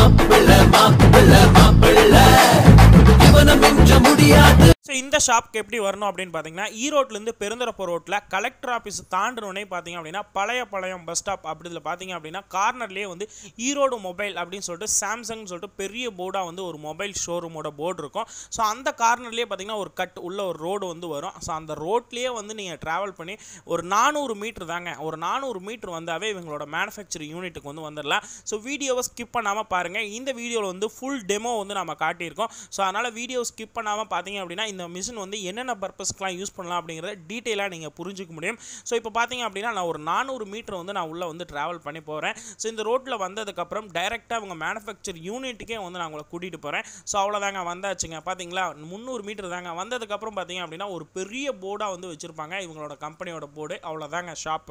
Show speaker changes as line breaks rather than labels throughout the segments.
மாப்பிள்ள மாப்பிள்ள மாப்பிள்ள இவனை மிஞ்ச முடியாது
ஸோ இந்த ஷாப்க்கு எப்படி வரணும் அப்படின்னு பார்த்தீங்கன்னா ஈரோட்லேருந்து பெருந்தரப்பு ரோட்டில் கலெக்டர் ஆஃபீஸ் தாண்டினோடனே பார்த்தீங்க அப்படின்னா பழைய பழையம் பஸ் ஸ்டாப் அப்படி இதில் பார்த்தீங்க அப்படின்னா கார்னர்லேயே வந்து ஈரோடு மொபைல் அப்படின்னு சொல்லிட்டு சாம்சங்னு சொல்லிட்டு பெரிய போர்டாக வந்து ஒரு மொபைல் ஷோரூமோட போர்டு இருக்கும் ஸோ அந்த கார்னர்லேயே பார்த்தீங்கன்னா ஒரு கட் உள்ள ஒரு ரோடு வந்து வரும் ஸோ அந்த ரோட்லேயே வந்து நீங்கள் ட்ராவல் பண்ணி ஒரு நானூறு மீட்ரு தாங்க ஒரு நானூறு மீட்ரு வந்தாவே இவங்களோட மேனுஃபேக்சரிங் யூனிட்டுக்கு வந்து வந்துடலாம் ஸோ வீடியோவை ஸ்கிப் பண்ணாமல் பாருங்கள் இந்த வீடியோவில் வந்து ஃபுல் டெமோ வந்து நம்ம காட்டியிருக்கோம் ஸோ அதனால் வீடியோ ஸ்கிப் பண்ணாமல் பார்த்தீங்க அப்படின்னா இந்த மிஷின் வந்து என்னென்ன பர்பஸ்க்குலாம் யூஸ் பண்ணலாம் அப்படிங்கிறத டீட்டெயிலாக நீங்கள் புரிஞ்சுக்க முடியும் ஸோ இப்போ பார்த்தீங்க அப்படின்னா நான் ஒரு நானூறு மீட்டர் வந்து நான் உள்ளே வந்து ட்ராவல் பண்ணி போகிறேன் ஸோ இந்த ரோட்டில் வந்ததுக்கப்புறம் டைரெக்டாக அவங்க மேனுஃபேக்சர் யூனிட்டுக்கே வந்து நான் உங்களை கூட்டிகிட்டு போகிறேன் ஸோ அவ்வளோதாங்க வந்தாச்சுங்க பார்த்தீங்களா முந்நூறு மீட்டர் தாங்க வந்ததுக்கப்புறம் பார்த்தீங்க அப்படின்னா ஒரு பெரிய போர்டாக வந்து வச்சுருப்பாங்க இவங்களோட கம்பெனியோட போர்டு அவ்வளோதாங்க ஷாப்பு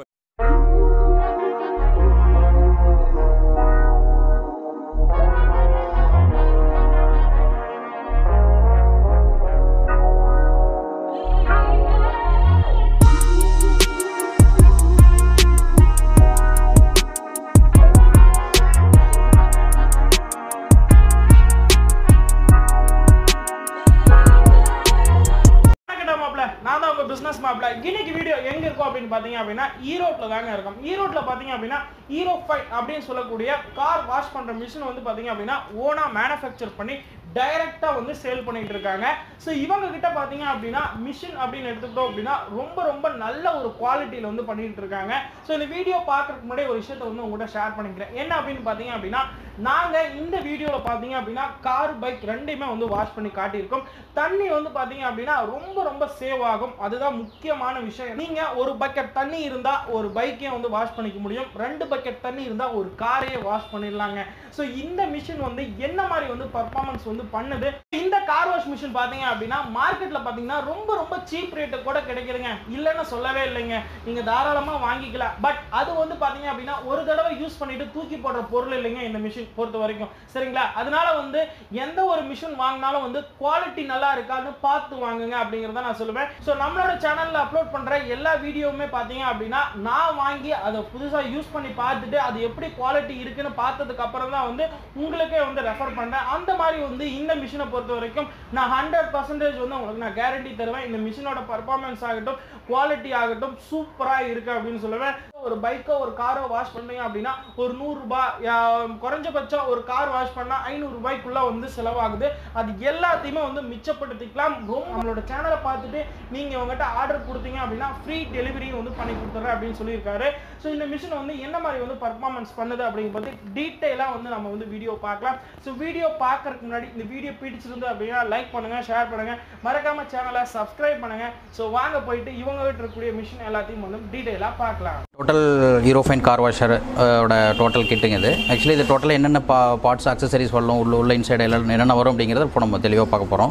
வணக்கம்டா மாப்ள நான் தான் உங்க பிசினஸ் மாப்ள இன்னைக்கு வீடியோ எங்க இருக்கும் அப்படின்னு பாத்தீங்க அப்படின்னா ஈரோட்ல தாங்க இருக்கும் ஈரோட்ல பாத்தீங்க அப்படின்னா ஈரோ ஃபைவ் அப்படின்னு சொல்லக்கூடிய கார் வாஷ் பண்ற மிஷின் வந்து பாத்தீங்க அப்படின்னா ஓனா மேனுஃபேக்சர் பண்ணி டைரக்டா வந்து சேல் பண்ணிட்டு இருக்காங்க ஸோ இவங்க கிட்ட பாத்தீங்க அப்படின்னா மிஷின் அப்படின்னு எடுத்துக்கிட்டோம் அப்படின்னா ரொம்ப ரொம்ப நல்ல ஒரு குவாலிட்டியில வந்து பண்ணிட்டு இருக்காங்க ஸோ இந்த வீடியோ பார்க்கறதுக்கு முன்னாடி ஒரு விஷயத்தை வந்து உங்கள்கிட்ட ஷேர் பண்ணிக்கிறேன் என்ன அப்படின்னு பாத்தீங்க அப்படின்னா நாங்க இந்த வீடியோல பாத்தீங்க அப்படின்னா கார் பைக் ரெண்டையுமே வந்து வாஷ் பண்ணி காட்டியிருக்கோம் தண்ணி வந்து பாத்தீங்க அப்படின்னா ரொம்ப ரொம்ப சேவ் ஆகும் அதுதான் முக்கியமான விஷயம் நீங்க ஒரு பக்கெட் தண்ணி இருந்தா ஒரு பைக்கையும் வந்து வாஷ் பண்ணிக்க முடியும் ரெண்டு பக்கெட் தண்ணி இருந்தா ஒரு காரையே வாஷ் பண்ணிடலாங்க ஸோ இந்த மிஷின் வந்து என்ன மாதிரி வந்து பர்ஃபார்மன்ஸ் வந்து பண்ணுது இந்த கார் வாஷ் மிஷின் பாத்தீங்க அப்படின்னா மார்க்கெட்ல பாத்தீங்கன்னா ரொம்ப ரொம்ப சீப் ரேட்டு கூட கிடைக்குதுங்க இல்லைன்னு சொல்லவே இல்லைங்க நீங்க தாராளமா வாங்கிக்கலாம் பட் அது வந்து பாத்தீங்க அப்படின்னா ஒரு தடவை யூஸ் பண்ணிட்டு தூக்கி போடுற பொருள் இல்லைங்க இந்த மிஷின் பொறுத்த வரைக்கும் சரிங்களா அதனால வந்து எந்த ஒரு மிஷின் வாங்கினாலும் வந்து குவாலிட்டி நல்லா இருக்கான்னு பார்த்து வாங்குங்க அப்படிங்கறத நான் சொல்லுவேன் ஸோ நம்மளோட சேனல்ல அப்லோட் பண்ற எல்லா வீடியோவுமே பாத்தீங்க அப்படின்னா நான் வாங்கி அதை புதுசா யூஸ் பண்ணி பார்த்துட்டு அது எப்படி குவாலிட்டி இருக்குன்னு பார்த்ததுக்கு அப்புறம் தான் வந்து உங்களுக்கே வந்து ரெஃபர் பண்றேன் அந்த மாதிரி வந்து இந்த மிஷினை பொறுத்த வரைக்கும் நான் ஹண்ட்ரட் பர்சன்டேஜ் வந்து உங்களுக்கு நான் கேரண்டி தருவேன் இந்த மிஷினோட பர்ஃபார்மன்ஸ் ஆகட்டும் குவாலிட்டி ஆகட்டும் சூப்பரா இருக்கு அப்படின்னு சொல்லுவேன் ஒரு பைக்கோ ஒரு காரோ வாஷ் பண்ணீங்க அப்படின்னா ஒரு நூறு ரூபாய் யா- குறைஞ்சபட்சம் ஒரு கார் வாஷ் பண்ணா ஐநூறு ரூபாய்க்குள்ள வந்து செலவாகுது அது எல்லாத்தையுமே வந்து மிச்சப்படுத்திக்கலாம் ரொம்ப நம்மளோட சேனலை பார்த்துட்டு நீங்க உங்ககிட்ட ஆர்டர் கொடுத்தீங்க அப்படின்னா ஃப்ரீ டெலிவரியும் வந்து பண்ணி கொடுத்துறேன் அப்படின்னு சொல்லியிருக்காரு ஸோ இந்த மிஷின் வந்து என்ன மாதிரி வந்து பர்ஃபார்மன்ஸ் பண்ணுது அப்படிங்கும் போது டீட்டெயிலாக வந்து நம்ம வந்து வீடியோ பார்க்கலாம் ஸோ வீடியோ பார்க்கறதுக்கு முன்னாடி இந்த வீடியோ பிடிச்சிருந்து அப்படின்னா லைக் பண்ணுங்க ஷேர் பண்ணுங்க மறக்காம சேனலை சப்ஸ்கிரைப் பண்ணுங்க ஸோ வாங்க போயிட்டு இவங்க கிட்ட இருக்கக்கூடிய மிஷின் எல்லாத்தையும் வந்து டீட்டெயிலாக பார்க்கலாம்
டோட்டல் ஹீரோஃபைன் கார் வாஷர் ஓட டோட்டல் கிட்டுங்க இது ஆக்சுவலி இது டோட்டலாக என்னென்ன பா பார்ட்ஸ் அக்சசரிஸ் வரலாம் உள்ள உள்ள இன்சைடு எல்லாம் என்னென்ன வரும் அப்படிங்கிறத இப்போ நம்ம தெளிவாக பார்க்க போகிறோம்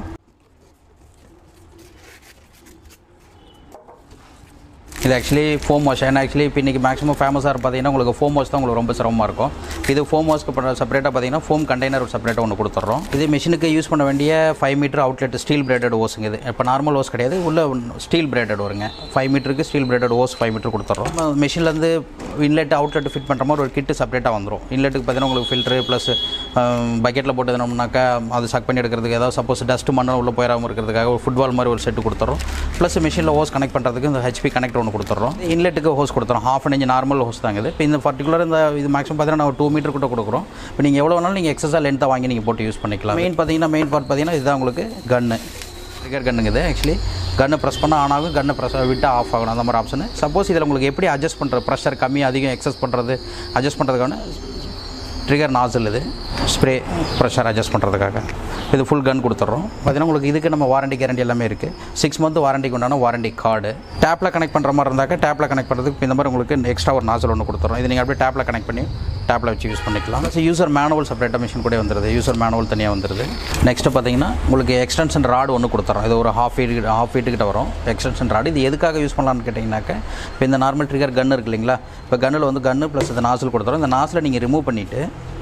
இது ஆக்சுவலி ஃபோம் வாஷ் ஏன்னா ஆக்சுவலி இப்போ இன்றைக்கி மேக்ஸிமம் ஃபேமஸாக பார்த்தீங்கன்னா உங்களுக்கு ஃபோம் வாஷ் தான் உங்களுக்கு ரொம்ப சிரமமாக இருக்கும் இது ஃபோம் வாஷ்க்கு பண்ண செப்பரேட்டாக பார்த்தீங்கன்னா ஃபோம் கண்டெய்னர் செப்பரேட்டாக ஒன்று கொடுத்துட்றோம் இது மிஷினுக்கு யூஸ் பண்ண வேண்டிய five metre outlet steel braided ஓஸுங்க இது இப்போ நார்மல் ஓஸ் கிடையாது உள்ள ஸ்டீல் பிரேடட் வருங்க ஃபைவ் மீட்டருக்கு steel braided hose five metre கொடுத்துட்றோம் மிஷின்லேருந்து இன்லெட் அவுட்லெட் ஃபிட் பண்ணுற மாதிரி ஒரு கிட்டு செப்பரேட்டாக வந்துடும் இன்லெட்டுக்கு பார்த்தீங்கன்னா உங்களுக்கு ஃபில்ட்ரு ப்ளஸ் பக்கெட்டில் போட்டு எதுனோம்னாக்கா அது சக் பண்ணி எடுக்கிறதுக்கு ஏதாவது சப்போஸ் டஸ்ட் மண்ணு உள்ளே போயிடாமல் இருக்கிறதுக்காக ஒரு ஃபுட்பால் மாதிரி ஒரு செட்டு கொடுத்துறோம் ப்ளஸ் மிஷினில் ஹோஸ் கனெக்ட் பண்ணுறதுக்கு இந்த ஹெச்பி கனெக்டர் ஒன்று கொடுத்துறோம் இன்லெட்டுக்கு ஹோஸ் கொடுத்துறோம் half an inch normal hose தாங்க இது இப்போ இந்த பர்டிகுலர் இந்த இது மேக்ஸிமம் பார்த்தீங்கன்னா நான் டூ மீட்டர் கூட கொடுக்குறோம் இப்போ நீங்கள் எவ்வளோ வேணாலும் நீங்கள் எக்ஸஸாக லென்த்தாக வாங்கி நீங்கள் போட்டு யூஸ் பண்ணிக்கலாம் மெயின் பார்த்தீங்கன்னா மெயின் பார்ட் பார்த்தீங்கன்னா இதுதான் உங்களுக்கு கன்னு ட்ரிகர் கன்னுங்க இது ஆக்சுவலி கன்னை ப்ரெஸ் பண்ணால் ஆன் ஆகும் கன்னை ப்ரெஸ் விட்டால் ஆஃப் ஆகணும் அந்த மாதிரி ஆப்ஷன் சப்போஸ் இதில் உங்களுக்கு எப்படி அட்ஜஸ்ட் பண்ணுறது ப்ரெஷர் கம்மி அதிகம் எக்ஸஸ் பண்ணுறது அட்ஜஸ்ட் பண்ணுறதுக்கான ட்ரிகர் நாசில் இது ஸ்ப்ரே ப்ரெஷர் அட்ஜஸ்ட் பண்ணுறதுக்காக இது ஃபுல் கன் கொடுத்துட்றோம் பார்த்தீங்கன்னா உங்களுக்கு இதுக்கு நம்ம வாரண்டி கேரண்டி எல்லாமே இருக்குது சிக்ஸ் மந்த் வாரண்டிக்கு உண்டான வாரண்டி கார்டு டேப்பில் கனெக்ட் பண்ணுற மாதிரி இருந்தாக்க டேப்பில் கனெக்ட் பண்ணுறதுக்கு இப்ப இந்த மாதிரி உங்களுக்கு எக்ஸ்ட்ரா ஒரு நாசில் ஒன்று கொடுத்துறோம் இது நீங்கள் அப்படியே டேப்பில் கனெக்ட் பண்ணி டேப்பில் வச்சு யூஸ் பண்ணிக்கலாம் யூசர் மேனுவல் செப்பரேட்டாக மிஷின் கூட வந்துருது யூசர் மேனுவல் தனியாக வந்துருது நெக்ஸ்ட்டு பார்த்தீங்கன்னா உங்களுக்கு எக்ஸ்டென்ஷன் ராடு ஒன்று கொடுத்துறோம் இது ஒரு ஹாஃப் ஃபீட் ஹாஃப் ஃபீட்டுக்கிட்ட வரும் எக்ஸ்டென்ஷன் ராடு இது எதுக்காக யூஸ் பண்ணலாம்னு கேட்டிங்கனாக்க இப்போ இந்த நார்மல் ட்ரிகர் கன் இருக்கு இல்லைங்களா இப்போ கன்னில் வந்து கன்று ப்ளஸ் இந்த நாசில் கொடுத்துறோம் இந்த நாசில் நீங்கள் ரிமூவ் பண்ணிவிட்டு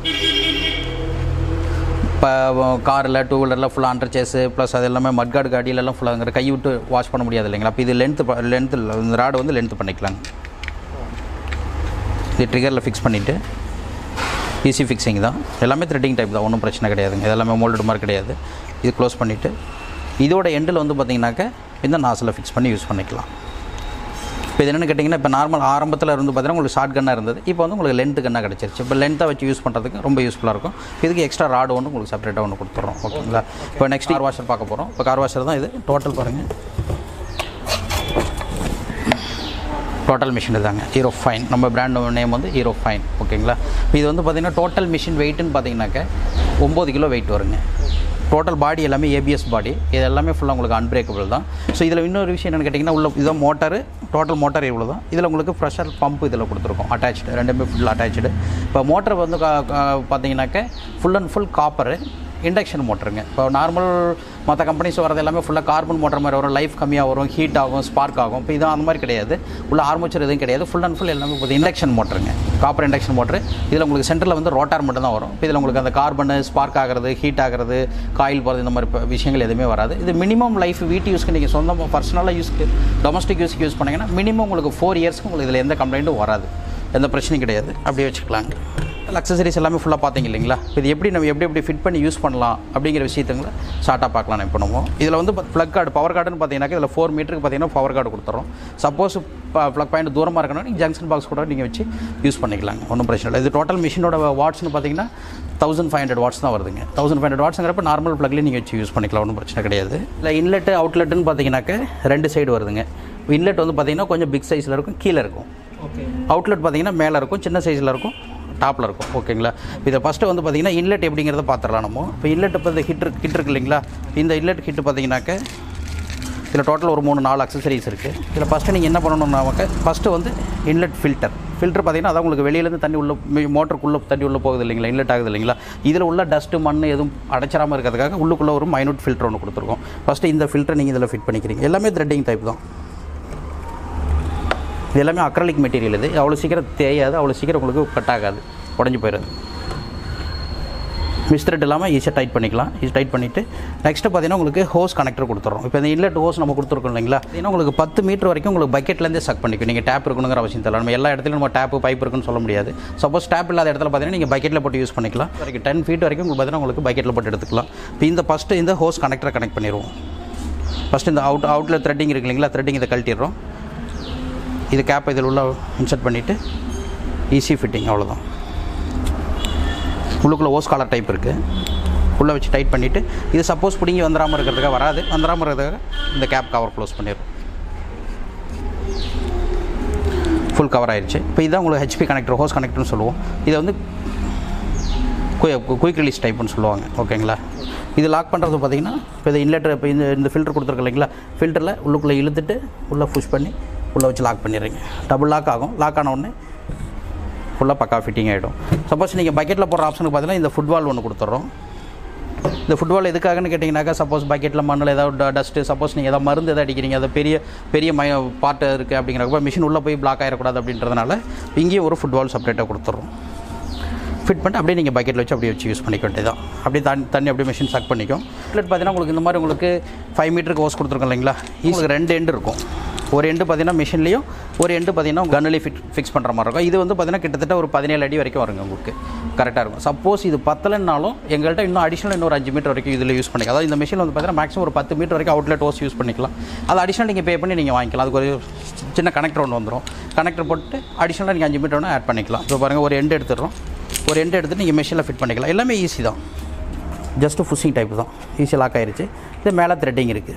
இப்போ காரில் டூ வீலரில் ஃபுல்லாக அண்டர் சேஸு ப்ளஸ் அது எல்லாமே மட்காடு காடியிலலாம் ஃபுல்லாக அங்கே கை விட்டு வாஷ் பண்ண முடியாது இல்லைங்களா அப்போ இது லென்த்து லென்த்து இந்த ராடு வந்து லென்த்து பண்ணிக்கலாங்க இது ட்ரிகரில் ஃபிக்ஸ் பண்ணிவிட்டு ஈஸி ஃபிக்ஸிங் தான் எல்லாமே த்ரெட்டிங் டைப் தான் ஒன்றும் பிரச்சனை கிடையாதுங்க இது எல்லாமே மோல்டு மாதிரி கிடையாது இது க்ளோஸ் பண்ணிவிட்டு இதோட எண்டில் வந்து பார்த்தீங்கன்னாக்க இந்த நாசில் ஃபிக்ஸ் பண்ணி யூஸ் பண்ணிக்கலாம் இப்போ இது என்னென்னு கேட்டிங்கன்னா இப்போ நார்மல் ஆரம்பத்தில் இருந்து பார்த்தீங்கன்னா உங்களுக்கு ஷார்ட் கன்னாக இருந்தது இப்போ வந்து உங்களுக்கு லென்த்து கன்னாக கிடச்சிருச்சு இப்போ லென்த்தாக வச்சு யூஸ் பண்ணுறதுக்கு ரொம்ப யூஸ்ஃபுல்லாக இருக்கும் இதுக்கு எக்ஸ்ட்ரா ராடு ஒன்று உங்களுக்கு செப்பரேட்டாக ஒன்று கொடுத்துட்றோம் ஓகேங்களா இப்போ நெக்ஸ்ட் கார் வாஷர் பார்க்க போகிறோம் இப்போ கார் வாஷர் தான் இது டோட்டல் பாருங்கள் டோட்டல் மிஷின் இதாங்க ஹீரோ ஃபைன் நம்ம பிராண்ட் நேம் வந்து ஹீரோ ஃபைன் ஓகேங்களா இது வந்து பார்த்திங்கன்னா டோட்டல் மிஷின் வெயிட்டுன்னு பார்த்தீங்கன்னாக்க ஒம்பது கிலோ வெயிட் வருங்க டோட்டல் பாடி எல்லாமே ஏபிஎஸ் பாடி இது எல்லாமே ஃபுல்லாக உங்களுக்கு அன்பிரேக்கபிள் தான் ஸோ இதில் இன்னொரு விஷயம் என்னென்னு கேட்டிங்கன்னா உள்ள இதுதான் மோட்டார் டோட்டல் மோட்டார் இவ்வளோ தான் இதில் உங்களுக்கு ப்ரெஷர் பம்ப் இதில் கொடுத்துருக்கோம் அட்டாச்சு ரெண்டுமே ஃபுல் அட்டாச்சு இப்போ மோட்டர் வந்து கா- கா- பார்த்தீங்கன்னாக்க full and full copper induction மோட்டருங்க இப்போ நார்மல் மற்ற கம்பெனிஸ் வரது எல்லாமே ஃபுல்லாக கார்பன் மோட்டர் மாதிரி வரும் லைஃப் கம்மியாக வரும் ஹீட் ஆகும் ஸ்பார்க் ஆகும் இப்போ இது அந்த மாதிரி கிடையாது உள்ள ஆர்மேச்சர் எதுவும் கிடையாது ஃபுல் அண்ட் ஃபுல் எல்லாமே இப்போ இண்டக்ஷன் மோட்டருங்க காப்பர் இண்டக்ஷன் மோட்டர் இதில் உங்களுக்கு சென்டரில் வந்து ரோட்டார் மட்டும் தான் வரும் இப்போ இதில் உங்களுக்கு அந்த கார்பன் ஸ்பார்க் ஆகிறது ஹீட் ஆகிறது காயில் போகிறது இந்த மாதிரி ப- விஷயங்கள் எதுவுமே வராது இது மினிமம் லைஃப் வீட்டு யூஸ்க்கு நீங்கள் சொந்தமாக பர்சனலாக யூஸ்க்கு டொமஸ்டிக் யூஸ்க்கு யூஸ் பண்ணீங்கன்னா மினிமம் உங்களுக்கு ஃபோர் இயர்ஸ்க்கு உங்களுக்கு இதில் எந்த கம்ப்ளைண்ட்டும் வராது எந்த பிரச்சனையும் கிடையாது அப்படியே வச்சுக்கலாங்க அக்சசரிஸ் எல்லாமே ஃபுல்லாக பார்த்தீங்க இல்லைங்களா இது எப்படி நம்ம எப்படி எப்படி ஃபிட் பண்ணி யூஸ் பண்ணலாம் அப்படிங்கிற விஷயத்துங்களை ஷார்ட்டாக பார்க்கலாம் நம்ம இப்போ நம்ம இதில் வந்து ப்ளக் கார்டு பவர் கார்டுன்னு பார்த்தீங்கன்னா இதில் ஃபோர் மீட்டருக்கு பார்த்தீங்கன்னா பவர் கார்டு கொடுத்துறோம் சப்போஸ் ப்ளக் பாயிண்ட் தூரமாக இருக்கணும் நீங்கள் ஜங்ஷன் பாக்ஸ் கூட நீங்கள் வச்சு யூஸ் பண்ணிக்கலாங்க ஒன்றும் பிரச்சனை இல்லை இது டோட்டல் மிஷினோட வாட்ஸ்னு பார்த்தீங்கன்னா தௌசண்ட் ஃபைவ் ஹண்ட்ரட் வாட்ஸ் தான் வருதுங்க தௌசண்ட் ஃபைவ் ஹண்ட்ரட் வாட்ஸுங்கிறப்ப நார்மல் ப்ளக்லேயே நீங்கள் வச்சு யூஸ் பண்ணிக்கலாம் ஒன்றும் பிரச்சனை கிடையாது இல்லை இன்லெட்டு அவுட்லெட்டுன்னு பார்த்தீங்கன்னாக்க ரெண்டு சைடு வருதுங்க இன்லெட் வந்து பார்த்தீங்கன்னா கொஞ்சம் பிக் சைஸில் இருக்கும் கீழே இருக்கும்
ஓகே
அவுட்லெட் பார்த்தீங்கன்னா மேலே இருக்கும் சின்ன சைஸில் இருக்கும் டாப்பில் இருக்கும் ஓகேங்களா இதை ஃபஸ்ட்டு வந்து பார்த்தீங்கன்னா இன்லெட் எப்படிங்கிறத பார்த்துடலாம் நம்ம இப்போ இன்லெட் இப்போ இந்த ஹிட் ஹிட் இருக்கு இல்லைங்களா இந்த இன்லெட் ஹிட் பார்த்தீங்கன்னாக்க இதில் டோட்டல் ஒரு மூணு நாலு அக்சசரிஸ் இருக்குது இதில் ஃபஸ்ட்டு நீங்கள் என்ன பண்ணணும்னாக்க ஃபஸ்ட்டு வந்து இன்லெட் ஃபில்டர் ஃபில்டர் பார்த்தீங்கன்னா அதான் உங்களுக்கு வெளியிலேருந்து தண்ணி உள்ள மோட்டருக்குள்ளே தண்ணி உள்ளே போகுது இல்லைங்களா இன்லெட் ஆகுது இல்லைங்களா இதில் உள்ள டஸ்ட்டு மண் எதுவும் அடைச்சிடாமல் இருக்கிறதுக்காக உள்ளுக்குள்ளே ஒரு மைனூட் ஃபில்டர் ஒன்று கொடுத்துருக்கோம் ஃபஸ்ட்டு இந்த ஃபில்டர் நீங்கள் இதில் ஃபிட் பண்ணிக்கிறீங்க எல்லாமே த்ரெட்டிங் டைப் தான் இது எல்லாமே அக்ரலிக் மெட்டீரியல் இது அவ்வளோ சீக்கிரம் தேயாது அவ்வளோ சீக்கிரம் உங்களுக்கு கட் ஆகாது உடஞ்சி போயிடுது மிஸ் த்ரெட் இல்லாமல் ஈஸியாக டைட் பண்ணிக்கலாம் ஈஸி டைட் பண்ணிவிட்டு நெக்ஸ்ட்டு பார்த்தீங்கன்னா உங்களுக்கு ஹோஸ் கனெக்டர் கொடுத்துறோம் இப்போ இந்த இன்லெட் ஹோஸ் நம்ம கொடுத்துருக்கோம் இல்லைங்களா ஏன்னா உங்களுக்கு பத்து மீட்டர் வரைக்கும் உங்களுக்கு பக்கெட்லேருந்தே சக் பண்ணிக்கும் நீங்கள் டேப் இருக்கணுங்கிற அவசியம் தெரியல நம்ம எல்லா இடத்துலையும் நம்ம டேப்பு பைப் இருக்குன்னு சொல்ல முடியாது சப்போஸ் டேப் இல்லாத இடத்துல பார்த்தீங்கன்னா நீங்கள் பக்கெட்டில் போட்டு யூஸ் பண்ணிக்கலாம் வரைக்கும் டென் ஃபீட் வரைக்கும் உங்களுக்கு பார்த்தீங்கன்னா உங்களுக்கு பக்கெட்டில் போட்டு எடுத்துக்கலாம் இப்போ இந்த ஃபஸ்ட்டு இந்த ஹோஸ் கனெக்டரை கனெக்ட் பண்ணிடுவோம் ஃபஸ்ட்டு இந்த அவுட் அவுட்டில் த்ரெட்டிங் இருக்கு இல்லைங்களா த்ரெட்டிங் இதை கழட்டிடுறோம் இது கேப் இதில் உள்ள இன்சர்ட் பண்ணிவிட்டு ஈஸி ஃபிட்டிங் அவ்வளோதான் உள்ளுக்குள்ளே ஓஸ் காலர் டைப் இருக்குது உள்ளே வச்சு டைட் பண்ணிவிட்டு இது சப்போஸ் பிடிங்கி வந்துடாமல் இருக்கிறதுக்காக வராது வந்துடாமல் இருக்கிறதுக்காக இந்த கேப் கவர் க்ளோஸ் பண்ணிடும் ஃபுல் கவர் ஆயிடுச்சு இப்போ இதுதான் உங்களுக்கு ஹெச்பி கனெக்டர் ஹோஸ் கனெக்டர்னு சொல்லுவோம் இதை வந்து குயிக் ரிலீஸ் டைப்னு சொல்லுவாங்க ஓகேங்களா இது லாக் பண்ணுறது பார்த்தீங்கன்னா இப்போ இது இன்லெட்டர் இப்போ இந்த இந்த ஃபில்டர் கொடுத்துருக்கு இல்லைங்களா ஃபில்டரில் உள்ளுக்குள்ளே இழுத்துட்டு உள்ளே புஷ் பண்ணி உள்ளே வச்சு லாக் பண்ணிடுறீங்க டபுள் லாக் ஆகும் லாக் ஆன உடனே ஃபுல்லாக பக்கா ஃபிட்டிங் ஆகிடும் சப்போஸ் நீங்கள் பக்கெட்டில் போடுற ஆப்ஷனுக்கு பார்த்தீங்கன்னா இந்த ஃபுட்பால் ஒன்று கொடுத்துட்றோம் இந்த ஃபுட்பால் எதுக்காகன்னு கேட்டிங்கனாக்கா சப்போஸ் பக்கெட்டில் மண்ணில் ஏதாவது டஸ்ட்டு சப்போஸ் நீங்கள் ஏதாவது மருந்து எதாவது அடிக்கிறீங்க அது பெரிய பெரிய மய பாட்டு இருக்குது அப்படிங்கிறப்ப மிஷின் உள்ளே போய் பிளாக் ஆகிடக்கூடாது அப்படின்றதுனால இங்கேயும் ஒரு ஃபுட்பால் செப்பரேட்டாக கொடுத்துட்றோம் ஃபிட் பண்ணிட்டு அப்படியே நீங்கள் பக்கெட்டில் வச்சு அப்படியே வச்சு யூஸ் பண்ணிக்க வேண்டியதான் அப்படியே தண்ணி தண்ணி அப்படியே மிஷின் சக் பண்ணிக்கும் இன்லெட் பார்த்தீங்கன்னா உங்களுக்கு இந்த மாதிரி உங்களுக்கு ஃபைவ் மீட்டருக்கு ஓஸ் கொடுத்துருக்கோம் இல்லைங்களா உங்களுக்கு ரெண்டு எண்டு இருக்கும் ஒரு எண்டு பார்த்தீங்கன்னா மிஷின்லேயும் ஒரு எண்டு பார்த்தீங்கன்னா கன்னுலேயும் ஃபிட் ஃபிக்ஸ் பண்ணுற மாதிரி இருக்கும் இது வந்து பார்த்தீங்கன்னா கிட்டத்தட்ட ஒரு பதினேழு அடி வரைக்கும் வருங்க உங்களுக்கு கரெக்டாக இருக்கும் சப்போஸ் இது பத்தலைன்னாலும் எங்கள்கிட்ட இன்னும் அடிஷனல் இன்னொரு அஞ்சு மீட்டர் வரைக்கும் இதில் யூஸ் பண்ணிக்கலாம் அதாவது இந்த மிஷின் வந்து பார்த்தீங்கன்னா மேக்ஸிமம் ஒரு பத்து மீட்டர் வரைக்கும் அவுட்லெட் ஓஸ் யூஸ் பண்ணிக்கலாம் அது அடிஷனல் நீங்கள் பே பண்ணி நீங்கள் வாங்கிக்கலாம் அதுக்கு ஒரு சின்ன கனெக்டர் ஒன்று வந்துடும் கனெக்டர் போட்டு அடிஷனலாக நீங்கள் அஞ்சு மீட்டர் ஒன்று ஆட் பண்ணிக்கலாம் இப்போ பாருங்கள் ஒரு எண்டு எடுத்துடுறோம் ஒரு எண்டு எடுத்துட்டு நீங்கள் மெஷினில் ஃபிட் பண்ணிக்கலாம் எல்லாமே ஈஸி தான் ஜஸ்ட்டு ஃபுஷிங் டைப் தான் ஈஸியாக லாக் ஆயிருச்சு இது மேலே த்ரெட்டிங் இருக்குது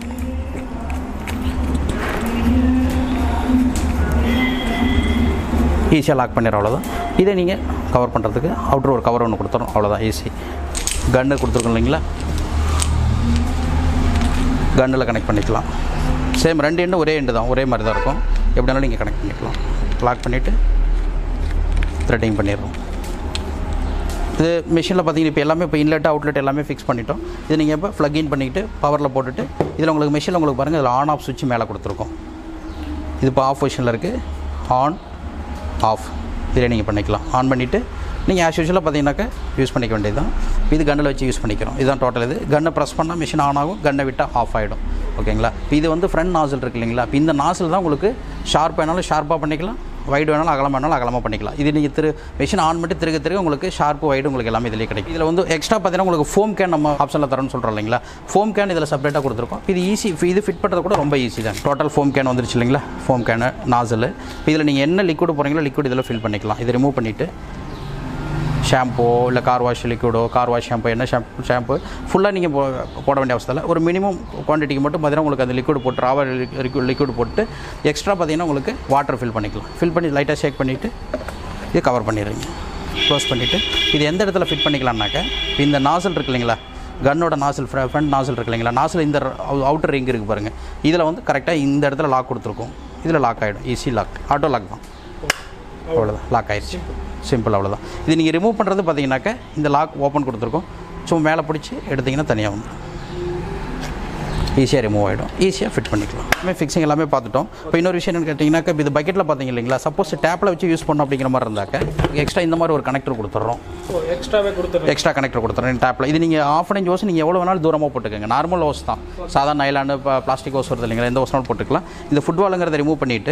ஈஸியாக லாக் பண்ணிடுற அவ்வளோதான் இதை நீங்கள் கவர் பண்ணுறதுக்கு அவுட்டர் ஒரு கவர் ஒன்று கொடுத்துரும் அவ்வளோதான் ஈஸி கன்னு கொடுத்துருக்கோம் இல்லைங்களா கன்னில் கனெக்ட் பண்ணிக்கலாம் சேம் ரெண்டு எண்டு ஒரே எண்டு தான் ஒரே மாதிரி தான் இருக்கும் எப்படினாலும் நீங்கள் கனெக்ட் பண்ணிக்கலாம் லாக் பண்ணிவிட்டு த்ரெட்டிங் பண்ணிடுறோம் இது மிஷினில் பார்த்தீங்கன்னா இப்போ எல்லாமே இப்போ இன்லெட் அவுட்லெட் எல்லாமே ஃபிக்ஸ் பண்ணிட்டோம் இது நீங்கள் இப்போ ப்ளக் இன் பண்ணிக்கிட்டு பவரில் போட்டுட்டு இதில் உங்களுக்கு மிஷினில் உங்களுக்கு பாருங்கள் இதில் ஆன் ஆஃப் சுவிட்ச் மேலே கொடுத்துருக்கோம் இது இப்போ ஆஃப் பொசிஷனில் இருக்குது ஆன் ஆஃப் இதில் நீங்கள் பண்ணிக்கலாம் ஆன் பண்ணிவிட்டு நீங்கள் ஆஸ் யூஷுவலாக பார்த்தீங்கன்னாக்கா யூஸ் பண்ணிக்க வேண்டியது தான் இது கன்னில் வச்சு யூஸ் பண்ணிக்கிறோம் இதுதான் டோட்டல் இது கன்னை ப்ரெஸ் பண்ணால் மிஷின் ஆன் ஆகும் கன்னை விட்டால் ஆஃப் ஆகிடும் ஓகேங்களா இப்போ இது வந்து ஃப்ரண்ட் நாசில் இருக்கு இல்லைங்களா இப்போ இந்த நாசில் தான் உங்களுக்கு ஷார்ப் வேணாலும் ஷார்ப்பாக பண்ணிக்கலாம் வைடு வேணாலும் அகலம் வேணாலும் அகலமாக பண்ணிக்கலாம் இது நீங்கள் திரு மிஷின் ஆன் பண்ணிட்டு திருக திருக உங்களுக்கு ஷார்ப்பு வைடு உங்களுக்கு எல்லாமே இதிலே கிடைக்கும் இதில் வந்து எக்ஸ்ட்ரா பார்த்தீங்கன்னா உங்களுக்கு ஃபோம் கேன் நம்ம ஆப்ஷனில் தரோம்னு சொல்கிறோம் இல்லைங்களா ஃபோம் கேன் இதில் செப்பரேட்டாக கொடுத்துருக்கோம் இது ஈஸி இது ஃபிட் பண்ணுறது கூட ரொம்ப ஈஸி தான் டோட்டல் ஃபோம் கேன் வந்துருச்சு இல்லைங்களா ஃபோம் கேனு நாசல் இதில் நீங்கள் என்ன லிக்விட் போகிறீங்களோ லிக்விட் இதில் ஃபில் பண்ணிக்கலாம் இதை ரிமூவ் பண்ணிவிட்டு ஷாம்போ இல்லை கார் வாஷ் லிக்விடோ கார் வாஷ் ஷாம்பு என்ன ஷாம்பு ஷாம்பு ஃபுல்லாக நீங்கள் போ போட வேண்டிய அவசியம் இல்லை ஒரு மினிமம் குவான்டிட்டிக்கு மட்டும் பார்த்தீங்கன்னா உங்களுக்கு அந்த லிக்விட் போட்டு ராவா லிக்விட் போட்டு எக்ஸ்ட்ரா பார்த்தீங்கன்னா உங்களுக்கு வாட்டர் ஃபில் பண்ணிக்கலாம் ஃபில் பண்ணி லைட்டாக ஷேக் பண்ணிவிட்டு இது கவர் பண்ணிடுறீங்க க்ளோஸ் பண்ணிவிட்டு இது எந்த இடத்துல ஃபிட் பண்ணிக்கலாம்னாக்க இப்போ இந்த நாசல் இருக்கு இல்லைங்களா கன்னோட நாசல் ஃப்ரண்ட் நாசல் இருக்கு இல்லைங்களா நாசல் இந்த அவுட்டர் ரிங் இருக்குது பாருங்கள் இதில் வந்து கரெக்டாக இந்த இடத்துல லாக் கொடுத்துருக்கோம் இதில் லாக் ஆகிடும் ஈஸி லாக் ஆட்டோ லாக் தான் அவ்வளோதான் லாக் ஆயிடுச்சு சிம்பிள் அவ்வளோதான் இது நீங்கள் ரிமூவ் பண்ணுறது பார்த்தீங்கன்னாக்க இந்த லாக் ஓப்பன் கொடுத்துருக்கோம் சும்மா மேலே பிடிச்சி எடுத்திங்கன்னா தனியாக வந்துடும் ஈஸியாக ரிமூவ் ஆகிடும் ஈஸியாக ஃபிட் பண்ணிக்கலாம் எல்லாமே ஃபிக்ஸிங் எல்லாமே பார்த்துட்டோம் இப்போ இன்னொரு விஷயம் என்னன்னு கேட்டிங்கன்னாக்க இப்போ இது பக்கெட்டில் பார்த்தீங்க இல்லைங்களா சப்போஸ் டேப்பில் வச்சு யூஸ் பண்ணோம் அப்படிங்கிற மாதிரி இருந்தாக்க எக்ஸ்ட்ரா இந்த மாதிரி ஒரு கனெக்டர் கொடுத்துட்றோம்
ஓ எக்ஸ்ட்ராவே கொடுத்துருங்க
எக்ஸ்ட்ரா கனெக்டர் கொடுத்துறேன் டேப்பில் இது நீங்கள் ஆஃப் அண்ட் ஓஸ் நீங்கள் எவ்வளோ வேணாலும் தூரமாக போட்டுக்கோங்க நார்மல் ஓஸ் தான் சாதாரண நைலாண்டு பிளாஸ்டிக் ஓஸ் வருது இல்லைங்களா எந்த ஓஸ்னாலும் போட்டுக்கலாம் இந்த ஃபுட்பாலுங்கிறத ரிமூவ் பண்ணிவிட்டு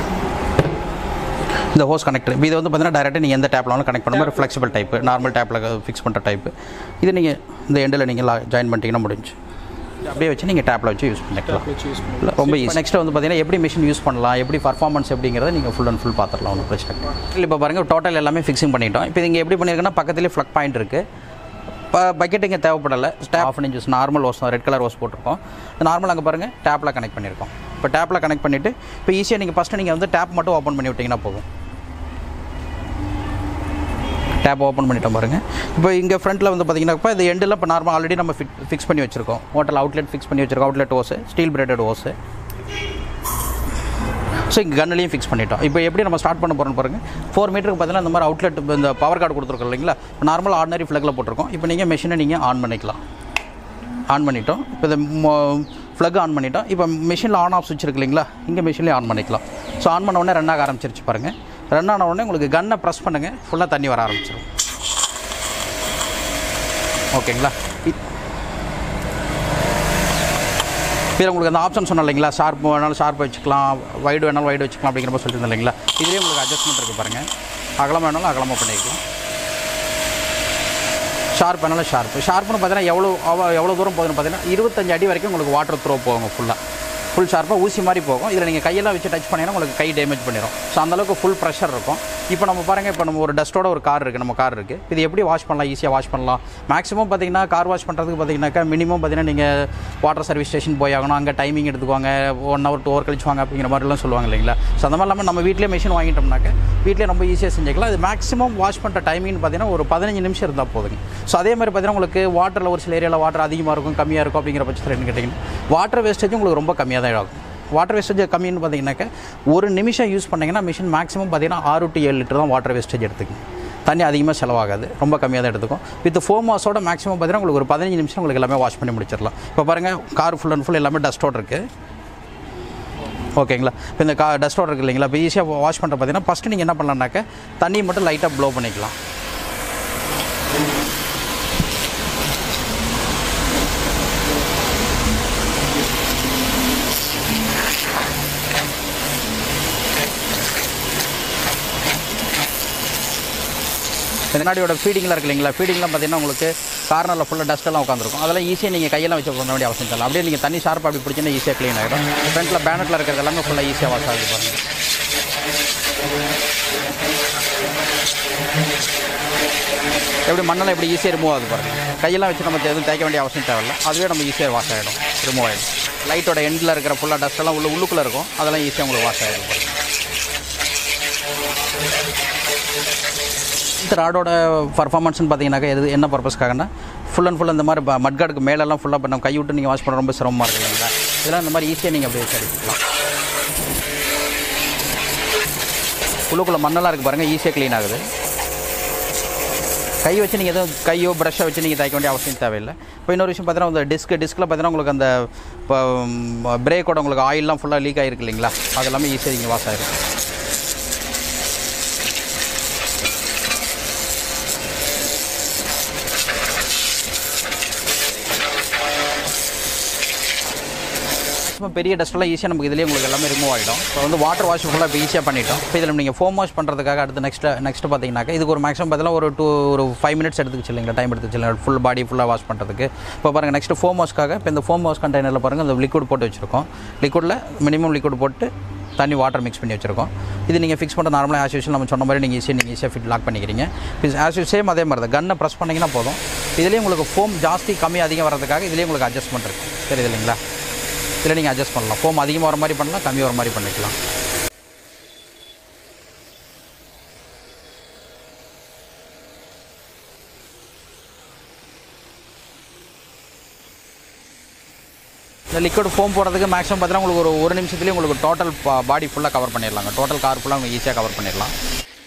இந்த ஹோஸ் கனெக்டர் இது வந்து பார்த்தீங்கன்னா டேரெக்டாக நீங்கள் எந்த டேப்பில் வேணாலும் கனெக்ட் பண்ண மாதிரி ஃப்ளெக்சிபிள் டைப்பு நார்மல் டேப்பில் ஃபிக்ஸ் பண்ணுற டைப்பு இது நீங்கள் இந்த எண்டில் நீங்கள் ஜாயின் பண்ணிட்டீங்கன்னா முடிஞ்சு அப்படியே வச்சு நீங்கள் டேப்பில் வச்சு யூஸ் பண்ணிக்கலாம்
வச்சு யூஸ்
இல்ல, ரொம்ப ஈஸி நெக்ஸ்ட் வந்து பார்த்தீங்கன்னா எப்படி மிஷின் யூஸ் பண்ணலாம் எப்படி பர்ஃபார்மன்ஸ் எப்படிங்கிறத நீங்கள் ஃபுல் அண்ட் ஃபுல் பார்த்துடலாம் ஒன்றும் பிரச்சனை இல்லை இப்போ பாருங்கள் டோட்டல் எல்லாமே ஃபிக்ஸிங் பண்ணிட்டோம் இப்போ இங்கே எப்படி பண்ணியிருக்கோன்னா பக்கத்துலேயே ஃப்ளக் பாயிண்ட் இருக்குது இப்போ பக்கெட் இங்கே தேவைப்படலை stop of inches normal hose red colour hose போட்டிருக்கோம் நார்மல் அங்கே பாருங்கள் டேப்பில் கனெக்ட் பண்ணியிருக்கோம் இப்போ டேப்பில் கனெக்ட் பண்ணிவிட்டு இப்போ ஈஸியாக நீங்கள் ஃபஸ்ட்டு நீங்கள் வந்து டேப் மட்டும் ஓப்பன் பண்ணி விட்டிங்கன்னா போதும் டேப் ஓப்பன் பண்ணிட்டோம் பாருங்கள் இப்போ இங்கே ஃப்ரண்ட்டில் வந்து பார்த்தீங்கன்னா இப்போ இந்த எண்டில் இப்போ நார்மல் ஆல்ரெடி நம்ம ஃபிட் ஃபிக்ஸ் பண்ணி வச்சிருக்கோம் ஹோட்டல் அவுட்லெட் ஃபிக்ஸ் பண்ணி வச்சிருக்கோம் outlet hose steel braided hose so இங்கே கன்னிலையும் ஃபிக்ஸ் பண்ணிட்டோம் இப்போ எப்படி நம்ம ஸ்டார்ட் பண்ண போகிறோம்னு பாருங்கள் ஃபோர் மீட்டருக்கு பார்த்தீங்கன்னா இந்த மாதிரி அவுட்லெட் இந்த பவர் கார்டு கொடுத்துருக்கோம் இல்லைங்களா நார்மல் ஆர்டினரி ஃப்ளக்கில் போட்டிருக்கோம் இப்போ நீங்கள் மிஷினை நீங்கள் ஆன் பண்ணிக்கலாம் ஆன் பண்ணிட்டோம் இப்போ இந்த ஃப்ளக் ஆன் பண்ணிட்டோம் இப்போ மிஷினில் ஆன் ஆஃப் சுவிட்ச் இருக்கு இல்லைங்களா இங்கே மிஷின்லேயே ஆன் பண்ணிக்கலாம் ஸோ ஆன் பண்ண உடனே ரன் ஆக ஆரம்பிச்சிருச்சு பாருங்கள் ரன் ஆன உடனே உங்களுக்கு கன்னை ப்ரெஸ் பண்ணுங்கள் ஃபுல்லாக தண்ணி வர ஆரம்பிச்சிடும் ஓகேங்களா இ- இதில் உங்களுக்கு அந்த ஆப்ஷன் சொன்னேன் இல்லைங்களா ஷார்ப் வேணாலும் ஷார்ப் வச்சுக்கலாம் வைடு வேணாலும் வைடு வச்சுக்கலாம் அப்படிங்கிற மாதிரி சொல்லியிருந்தேன் இல்லைங்களா இதுலேயே உங்களுக்கு அட்ஜஸ்ட்மெண்ட் இருக்குது பாருங்கள் அகலம் வேணாலும் அகலமாக பண்ணிக்கலாம் ஷார்ப் வேணாலும் ஷார்ப் ஷார்ப்னு பார்த்தீங்கன்னா எவ்வளோ அவ- எவ்வளோ தூரம் போகுதுன்னு பார்த்தீங்கன்னா இருபத்தஞ்சு அடி வரைக்கும் உங்களுக்கு வாட்டர் த்ரோ போகும் ஃபுல்லாக ஃபுல் ஷார்ப்பாக ஊசி மாதிரி போகும் இதில் நீங்கள் கையெல்லாம் வச்சு டச் பண்ணிங்கன்னா உங்களுக்கு கை டேமேஜ் பண்ணிடும் ஸோ அந்தளவுக்கு ஃபுல் ப்ரெஷர் இருக்கும் இப்போ நம்ம பாருங்கள் இப்போ நம்ம ஒரு டஸ்ட்டோட ஒரு கார் இருக்குது நம்ம கார் இருக்குது இது எப்படி வாஷ் பண்ணலாம் ஈஸியாக வாஷ் பண்ணலாம் மேக்ஸிமம் பார்த்தீங்கன்னா கார் வாஷ் பண்ணுறதுக்கு பார்த்தீங்கன்னாக்கா மினிமம் பார்த்தீங்கன்னா நீங்கள் வாட்டர் சர்வீஸ் ஸ்டேஷன் போய் ஆகணும் அங்கே டைமிங் எடுத்துக்குவாங்க ஒன் ஹவர் டூ ஹவர் கழிச்சு வாங்க அப்படிங்கிற மாதிரிலாம் சொல்லுவாங்க இல்லைங்களா ஸோ அந்த மாதிரி இல்லாமல் நம்ம வீட்டிலே மிஷின் வாங்கிட்டோம்னாக்க வீட்டிலே ரொம்ப ஈஸியாக செஞ்சுக்கலாம் இது மேக்ஸிமம் வாஷ் பண்ணுற டைமிங்னு பார்த்தீங்கன்னா ஒரு பதினஞ்சு நிமிஷம் இருந்தால் போதுங்க ஸோ அதே மாதிரி பார்த்தீங்கன்னா உங்களுக்கு வாட்டரில் ஒரு சில ஏரியாவில் வாட்டர் அதிகமாக இருக்கும் கம்மியாக இருக்கும் அப்படிங்கிற பட்சத்தில் என்ன கேட்டிங்கன்னா வாட்டர் வேஸ்டேஜ் உங்களுக்கு ரொம்ப கம்மியாக தான் ஆகும் வாட்டர் வேஸ்டேஜ் கம்மின்னு பார்த்தீங்கன்னாக்க ஒரு நிமிஷம் யூஸ் பண்ணிங்கன்னா மிஷின் மேக்ஸிமம் பார்த்தீங்கன்னா ஆறு டு ஏழு லிட்டர் தான் வாட்டர் வேஸ்டேஜ் எடுத்துக்கும் தண்ணி அதிகமாக செலவாகாது ரொம்ப கம்மியாக தான் எடுத்துக்கும் வித் ஃபோம் வாஷோட மேக்ஸிமம் பார்த்தீங்கன்னா உங்களுக்கு ஒரு பதினஞ்சு நிமிஷம் உங்களுக்கு எல்லாமே வாஷ் பண்ணி முடிச்சிடலாம் இப்போ பாருங்கள் கார் ஃபுல் அண்ட் ஃபுல் எல்லாமே டஸ்டோட இருக்குது ஓகேங்களா இப்போ இந்த கா டஸ்டோட இருக்குது இல்லைங்களா இப்போ ஈஸியாக வாஷ் பண்ணுற பார்த்தீங்கன்னா ஃபஸ்ட்டு நீங்கள் என்ன பண்ணலாம்னாக்க தண்ணியை மட்டும் லைட்டாக ப்ளோ பண்ணிக்கலாம் பின்னாடியோட ஃபீடிங்கில் இருக்கு இல்லைங்களா ஃபீடிங்லாம் பார்த்தீங்கன்னா உங்களுக்கு கார்னரில் ஃபுல்லாக டஸ்ட்டெல்லாம் உட்காந்துருக்கும் அதெல்லாம் ஈஸியாக நீங்கள் கையெல்லாம் வச்சு பண்ண வேண்டிய அவசியம் இல்லை அப்படியே நீங்கள் தண்ணி ஷார்ப்பாக அப்படி பிடிச்சிங்கன்னா ஈஸியாக க்ளீன் ஆகிடும் ஃப்ரண்ட்டில் பேனட்டில் இருக்கிறது எல்லாமே ஃபுல்லாக ஈஸியாக வாஷ் ஆகுது பாருங்கள் எப்படி மண்ணெல்லாம் எப்படி ஈஸியாக ரிமூவ் ஆகுது பாருங்கள் கையெல்லாம் வச்சு நம்ம எதுவும் தேய்க்க வேண்டிய அவசியம் தேவையில்ல அதுவே நம்ம ஈஸியாக வாஷ் ஆகிடும் ரிமூவ் ஆகிடும் லைட்டோட எண்டில் இருக்கிற ஃபுல்லாக டஸ்ட்டெல்லாம் உள்ள உள்ளுக்குள்ளே இருக்கும் அதெல்லாம் ஈஸியாக உங்களுக்கு வாஷ் ஆகிடும் பாருங்க இந்த ராடோட பர்ஃபார்மன்ஸ்னு பார்த்தீங்கன்னாக்கா எது என்ன பர்பஸ்க்காகனா ஃபுல் அண்ட் ஃபுல் இந்த மாதிரி மட்காடுக்கு மேலெல்லாம் ஃபுல்லாக இப்போ நம்ம கை விட்டு நீங்கள் வாஷ் பண்ண ரொம்ப சிரமமாக இருக்குது இல்லைங்களா இதெல்லாம் இந்த மாதிரி ஈஸியாக நீங்கள் அப்படியே கிடைக்கலாம் உள்ளுக்குள்ளே மண்ணெல்லாம் இருக்குது பாருங்கள் ஈஸியாக க்ளீன் ஆகுது கை வச்சு நீங்கள் எதுவும் கையோ ப்ரஷ்ஷை வச்சு நீங்கள் தேய்க்க வேண்டிய அவசியம் தேவையில்லை இப்போ இன்னொரு விஷயம் பார்த்தீங்கன்னா அந்த டிஸ்க் டிஸ்கில் பார்த்தீங்கன்னா உங்களுக்கு அந்த இப்போ பிரேக்கோட உங்களுக்கு ஆயிலெலாம் ஃபுல்லாக லீக் ஆகிருக்கு இல்லைங்களா அது எல்லாமே ஈஸியாக நீங்கள் வாஷ் ஆகிருக்கும் பெரிய டஸ்ட்லாம் ஈஸியாக நமக்கு இதுலேயே உங்களுக்கு எல்லாமே ரிமூவ் ஆகிடும் இப்போ வந்து வாட்டர் வாஷ் ஃபுல்லாக இப்போ ஈஸியாக பண்ணிட்டோம் இப்போ இதில் நீங்கள் ஃபோம் வாஷ் பண்ணுறதுக்காக அடுத்து நெக்ஸ்ட் நெக்ஸ்ட் பார்த்தீங்கன்னாக்கா இதுக்கு ஒரு மேக்ஸிமம் பார்த்தீங்கன்னா ஒரு டூ ஒரு ஃபைவ் மினிட்ஸ் எடுத்துக்கிச்சு இல்லைங்களா டைம் எடுத்துச்சு இல்லைங்களா ஃபுல் பாடி ஃபுல்லாக வாஷ் பண்ணுறதுக்கு இப்போ பாருங்கள் நெக்ஸ்ட் ஃபோம் வாஷ்க்காக இப்போ இந்த ஃபோம் வாஷ் கண்டெய்னரில் பாருங்கள் இந்த லிக்விட் போட்டு வச்சுருக்கோம் லிக்விடில் மினிமம் லிக்விட் போட்டு தண்ணி வாட்டர் மிக்ஸ் பண்ணி வச்சிருக்கோம் இது நீங்கள் ஃபிக்ஸ் பண்ணுற நார்மலாக ஆஸ் யூஷுவல் நம்ம சொன்ன மாதிரி நீங்கள் ஈஸியாக நீங்கள் ஈஸியாக ஃபிட் லாக் பண்ணிக்கிறீங்க ஆஸ் யூ சேம் அதே மாதிரி தான் கன்னை ப்ரெஸ் பண்ணிங்கன்னா போதும் இதுலேயே உங்களுக்கு ஃபோம் ஜாஸ்தி கம்மி அதிகம் வரதுக்காக இதுலேயே உங்களுக்கு அட்ஜஸ்ட்மெண்ட் இருக்குது தெரியுது இல்லைங்களா இதில் நீங்கள் அட்ஜஸ்ட் பண்ணலாம் ஃபோம் அதிகமாக வர மாதிரி பண்ணலாம் கம்மி வர மாதிரி பண்ணிக்கலாம் இந்த லிக்விட் ஃபோம் போடுறதுக்கு மேக்ஸிமம் பார்த்தீங்கன்னா உங்களுக்கு ஒரு ஒரு நிமிஷத்துலேயே உங்களுக்கு டோட்டல் பாடி ஃபுல்லாக கவர் பண்ணிடலாங்க டோட்டல் கார் ஃபுல்லாக உங்களுக்கு ஈஸியாக கவர் பண்ணிடலாம்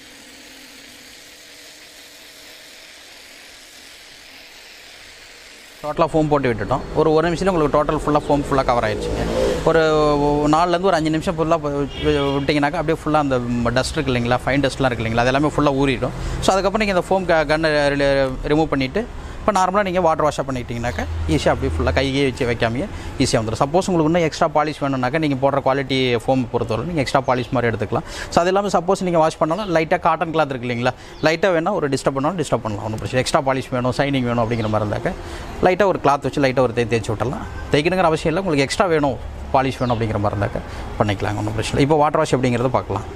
டோட்டலாக ஃபோம் போட்டு விட்டுட்டோம் ஒரு ஒரு நிமிஷத்துல உங்களுக்கு டோட்டல் ஃபுல்லாக ஃபோம் ஃபுல்லாக கவர் ஆயிடுச்சுங்க ஒரு நாலுலேருந்து ஒரு அஞ்சு நிமிஷம் ஃபுல்லாக விட்டிங்கனாக்கா அப்படியே ஃபுல்லாக அந்த டஸ்ட் இருக்கு இல்லைங்களா ஃபைன் டஸ்ட்லாம் இருக்கு இல்லைங்களா அது எல்லாமே ஃபுல்லாக ஊறிடும் ஸோ அதுக்கப்புறம் நீங்கள் இந்த ஃபோம் கன்னை ரிமூவ் பண்ணிவிட்டு இப்போ நார்மலாக நீங்கள் வாட்டர் வாஷாக பண்ணிக்கிட்டீங்கனாக்கா ஈஸியாக அப்படியே ஃபுல்லாக கையே வச்சு வைக்காமையே ஈஸியாக வந்துடும் சப்போஸ் உங்களுக்கு இன்னும் எக்ஸ்ட்ரா பாலிஷ் வேணும்னாக்கா நீங்கள் போடுற குவாலிட்டி ஃபோம் பொறுத்தவரை நீங்கள் எக்ஸ்ட்ரா பாலிஷ் மாதிரி எடுத்துக்கலாம் ஸோ அது இல்லாமல் சப்போஸ் நீங்கள் வாஷ் பண்ணாலும் லைட்டாக காட்டன் கிளாத் இருக்கு இல்லைங்களா லைட்டாக வேணால் ஒரு டிஸ்டர்ப் பண்ணாலும் டிஸ்டர்ப் பண்ணலாம் ஒன்றும் பிரச்சனை எக்ஸ்ட்ரா பாலிஷ் வேணும் சைனிங் வேணும் அப்படிங்கிற மாதிரி இருந்தாக்க லைட்டாக ஒரு கிளாத் வச்சு லைட்டாக ஒரு தேய் தேய்ச்சி விட்டலாம் தேய்க்கணுங்கிற அவசியம் இல்லை உங்களுக்கு எக்ஸ்ட்ரா வேணும் பாலிஷ் வேணும் அப்படிங்கிற மாதிரி இருந்தாக்க பண்ணிக்கலாங்க ஒன்றும் பிரச்சனை இல்லை இப்போ வாட்டர் வாஷ் அப்படிங்கிறத பார்க்கலாம்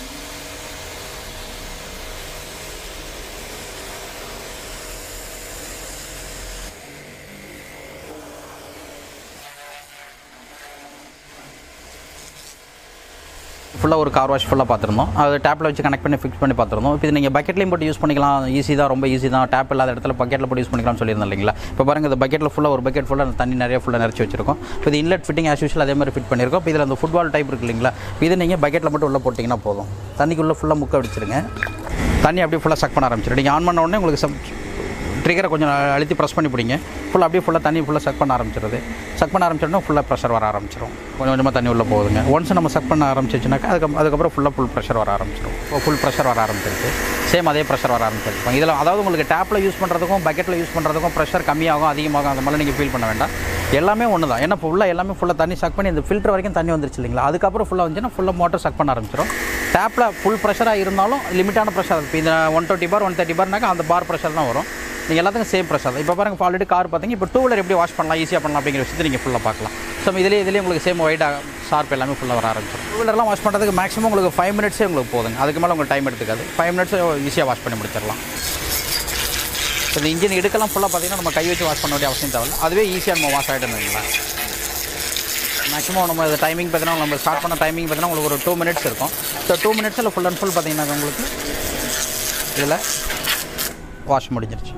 ஃபுல்லாக ஒரு கார் வாஷ் ஃபுல்லாக பார்த்துருந்தோம் அது டேப்பில் வச்சு கனெக்ட் பண்ணி ஃபிக்ஸ் பண்ணி பார்த்துருந்தோம் இப்போ இது நீங்கள் பக்கெட்லையும் போட்டு யூஸ் பண்ணிக்கலாம் ஈஸி தான் ரொம்ப ஈஸி தான் டேப் இல்லாத இடத்துல பக்கெட்டில் போட்டு யூஸ் பண்ணிக்கலாம்னு சொல்லியிருந்தோம் இல்லைங்களா இப்போ பாருங்க இந்த பக்கெட்டில் ஃபுல்லாக ஒரு பக்கெட் ஃபுல்லாக தண்ணி நிறைய ஃபுல்லாக நிறச்சி வச்சிருக்கோம் இப்போ இது இன்லெட் ஃபிட்டிங் ஆஸ் யூஷுவல் அதே மாதிரி ஃபிட் பண்ணியிருக்கோம் இப்போ இதில் அந்த ஃபுட்பால் டைப் இருக்கு இல்லைங்களா இது நீங்கள் பக்கெட்டில் மட்டும் உள்ளே போட்டிங்கன்னா போதும் தண்ணிக்குள்ளே ஃபுல்லாக முக்க வச்சிருங்க தண்ணி அப்படியே ஃபுல்லாக சக் பண்ண ஆரம்பிச்சிடும் நீங்கள் ஆன் பண்ண உடனே உங்களுக்கு சம் ட்ரிகரை கொஞ்சம் அழுத்தி ப்ரெஸ் பண்ணி பிடிங்க ஃபுல்லாக அப்படியே ஃபுல்லாக தண்ணி ஃபுல்லாக சக் பண்ண ஆரம்பிச்சிருது சக் பண்ண ஆரம்பிச்சிடணும் ஃபுல்லாக ப்ரெஷர் வர ஆரம்பிச்சிடும் கொஞ்சம் கொஞ்சமாக தண்ணி உள்ளே போகுதுங்க ஒன்ஸ் நம்ம சக் பண்ண ஆரம்பிச்சிச்சுனாக்கா அதுக்கு அதுக்கப்புறம் ஃபுல்லாக ஃபுல் ப்ரெஷர் வர ஆரம்பிச்சிடும் இப்போ ஃபுல் ப்ரெஷர் வர ஆரம்பிச்சிருச்சு சேம் அதே ப்ரெஷர் வர ஆரம்பிச்சிருப்பாங்க இதில் அதாவது உங்களுக்கு டேப்பில் யூஸ் பண்ணுறதுக்கும் பக்கெட்டில் யூஸ் பண்ணுறதுக்கும் ப்ரெஷர் கம்மியாகும் அதிகமாகும் அந்த மாதிரி நீங்கள் ஃபீல் பண்ண வேண்டாம் எல்லாமே ஒன்று தான் ஏன்னா ஃபுல்லாக எல்லாமே ஃபுல்லாக தண்ணி சக் பண்ணி இந்த ஃபில்டர் வரைக்கும் தண்ணி வந்துருச்சு இல்லைங்களா அதுக்கப்புறம் ஃபுல்லாக வந்துச்சுன்னா ஃபுல்லாக மோட்டர் சக் பண்ண ஆரம்பிச்சிடும் டேப்பில் ஃபுல் ப்ரெஷராக இருந்தாலும் லிமிட்டான ப்ரெஷர் இப்போ இந்த one twenty bar one thirty பார்னாக்கா அந்த பார் ப்ரெஷர் தான் வரும் நீங்கள் எல்லாத்துக்கும் சேம் ப்ரெஷர் இப்போ பாருங்க ஆல்ரெடி கார் பார்த்தீங்க இப்போ டூ வீலர் எப்படி வாஷ் பண்ணலாம் ஈஸியாக பண்ணலாம் அப்படிங்கிற விஷயத்தை நீங்கள் ஃபுல்லாக பார்க்கலாம் ஸோ இதிலே இதிலே உங்களுக்கு சேம் ஒயிட்டாக ஷார்ப் எல்லாமே ஃபுல்லாக வர ஆரம்பிச்சிடும் டூ வீலர்லாம் வாஷ் பண்ணுறதுக்கு மேக்ஸிமம் உங்களுக்கு ஃபைவ் மினிட்ஸே உங்களுக்கு போதுங்க அதுக்கு மேலே உங்களுக்கு டைம் எடுத்துக்காது ஃபைவ் மினிட்ஸ் ஈஸியாக வாஷ் பண்ணி முடிச்சிடலாம் இப்போ இந்த இன்ஜின் எடுக்கலாம் ஃபுல்லாக பார்த்தீங்கன்னா நம்ம கை வச்சு வாஷ் பண்ண வேண்டிய அவசியம் தேவையில்ல அதுவே ஈஸியாக நம்ம வாஷ் ஆகிட்டு இருந்தீங்களா மேக்ஸிமம் நம்ம இது டைமிங் பார்த்தீங்கன்னா நம்ம ஸ்டார்ட் பண்ண டைமிங் பார்த்தீங்கன்னா உங்களுக்கு ஒரு டூ மினிட்ஸ் இருக்கும் ஸோ டூ மினிட்ஸில் ஃபுல் அண்ட் ஃபுல் பார்த்தீங்கன்னா உங்களுக்கு இதில் வாஷ் முடிஞ்சிருச்சு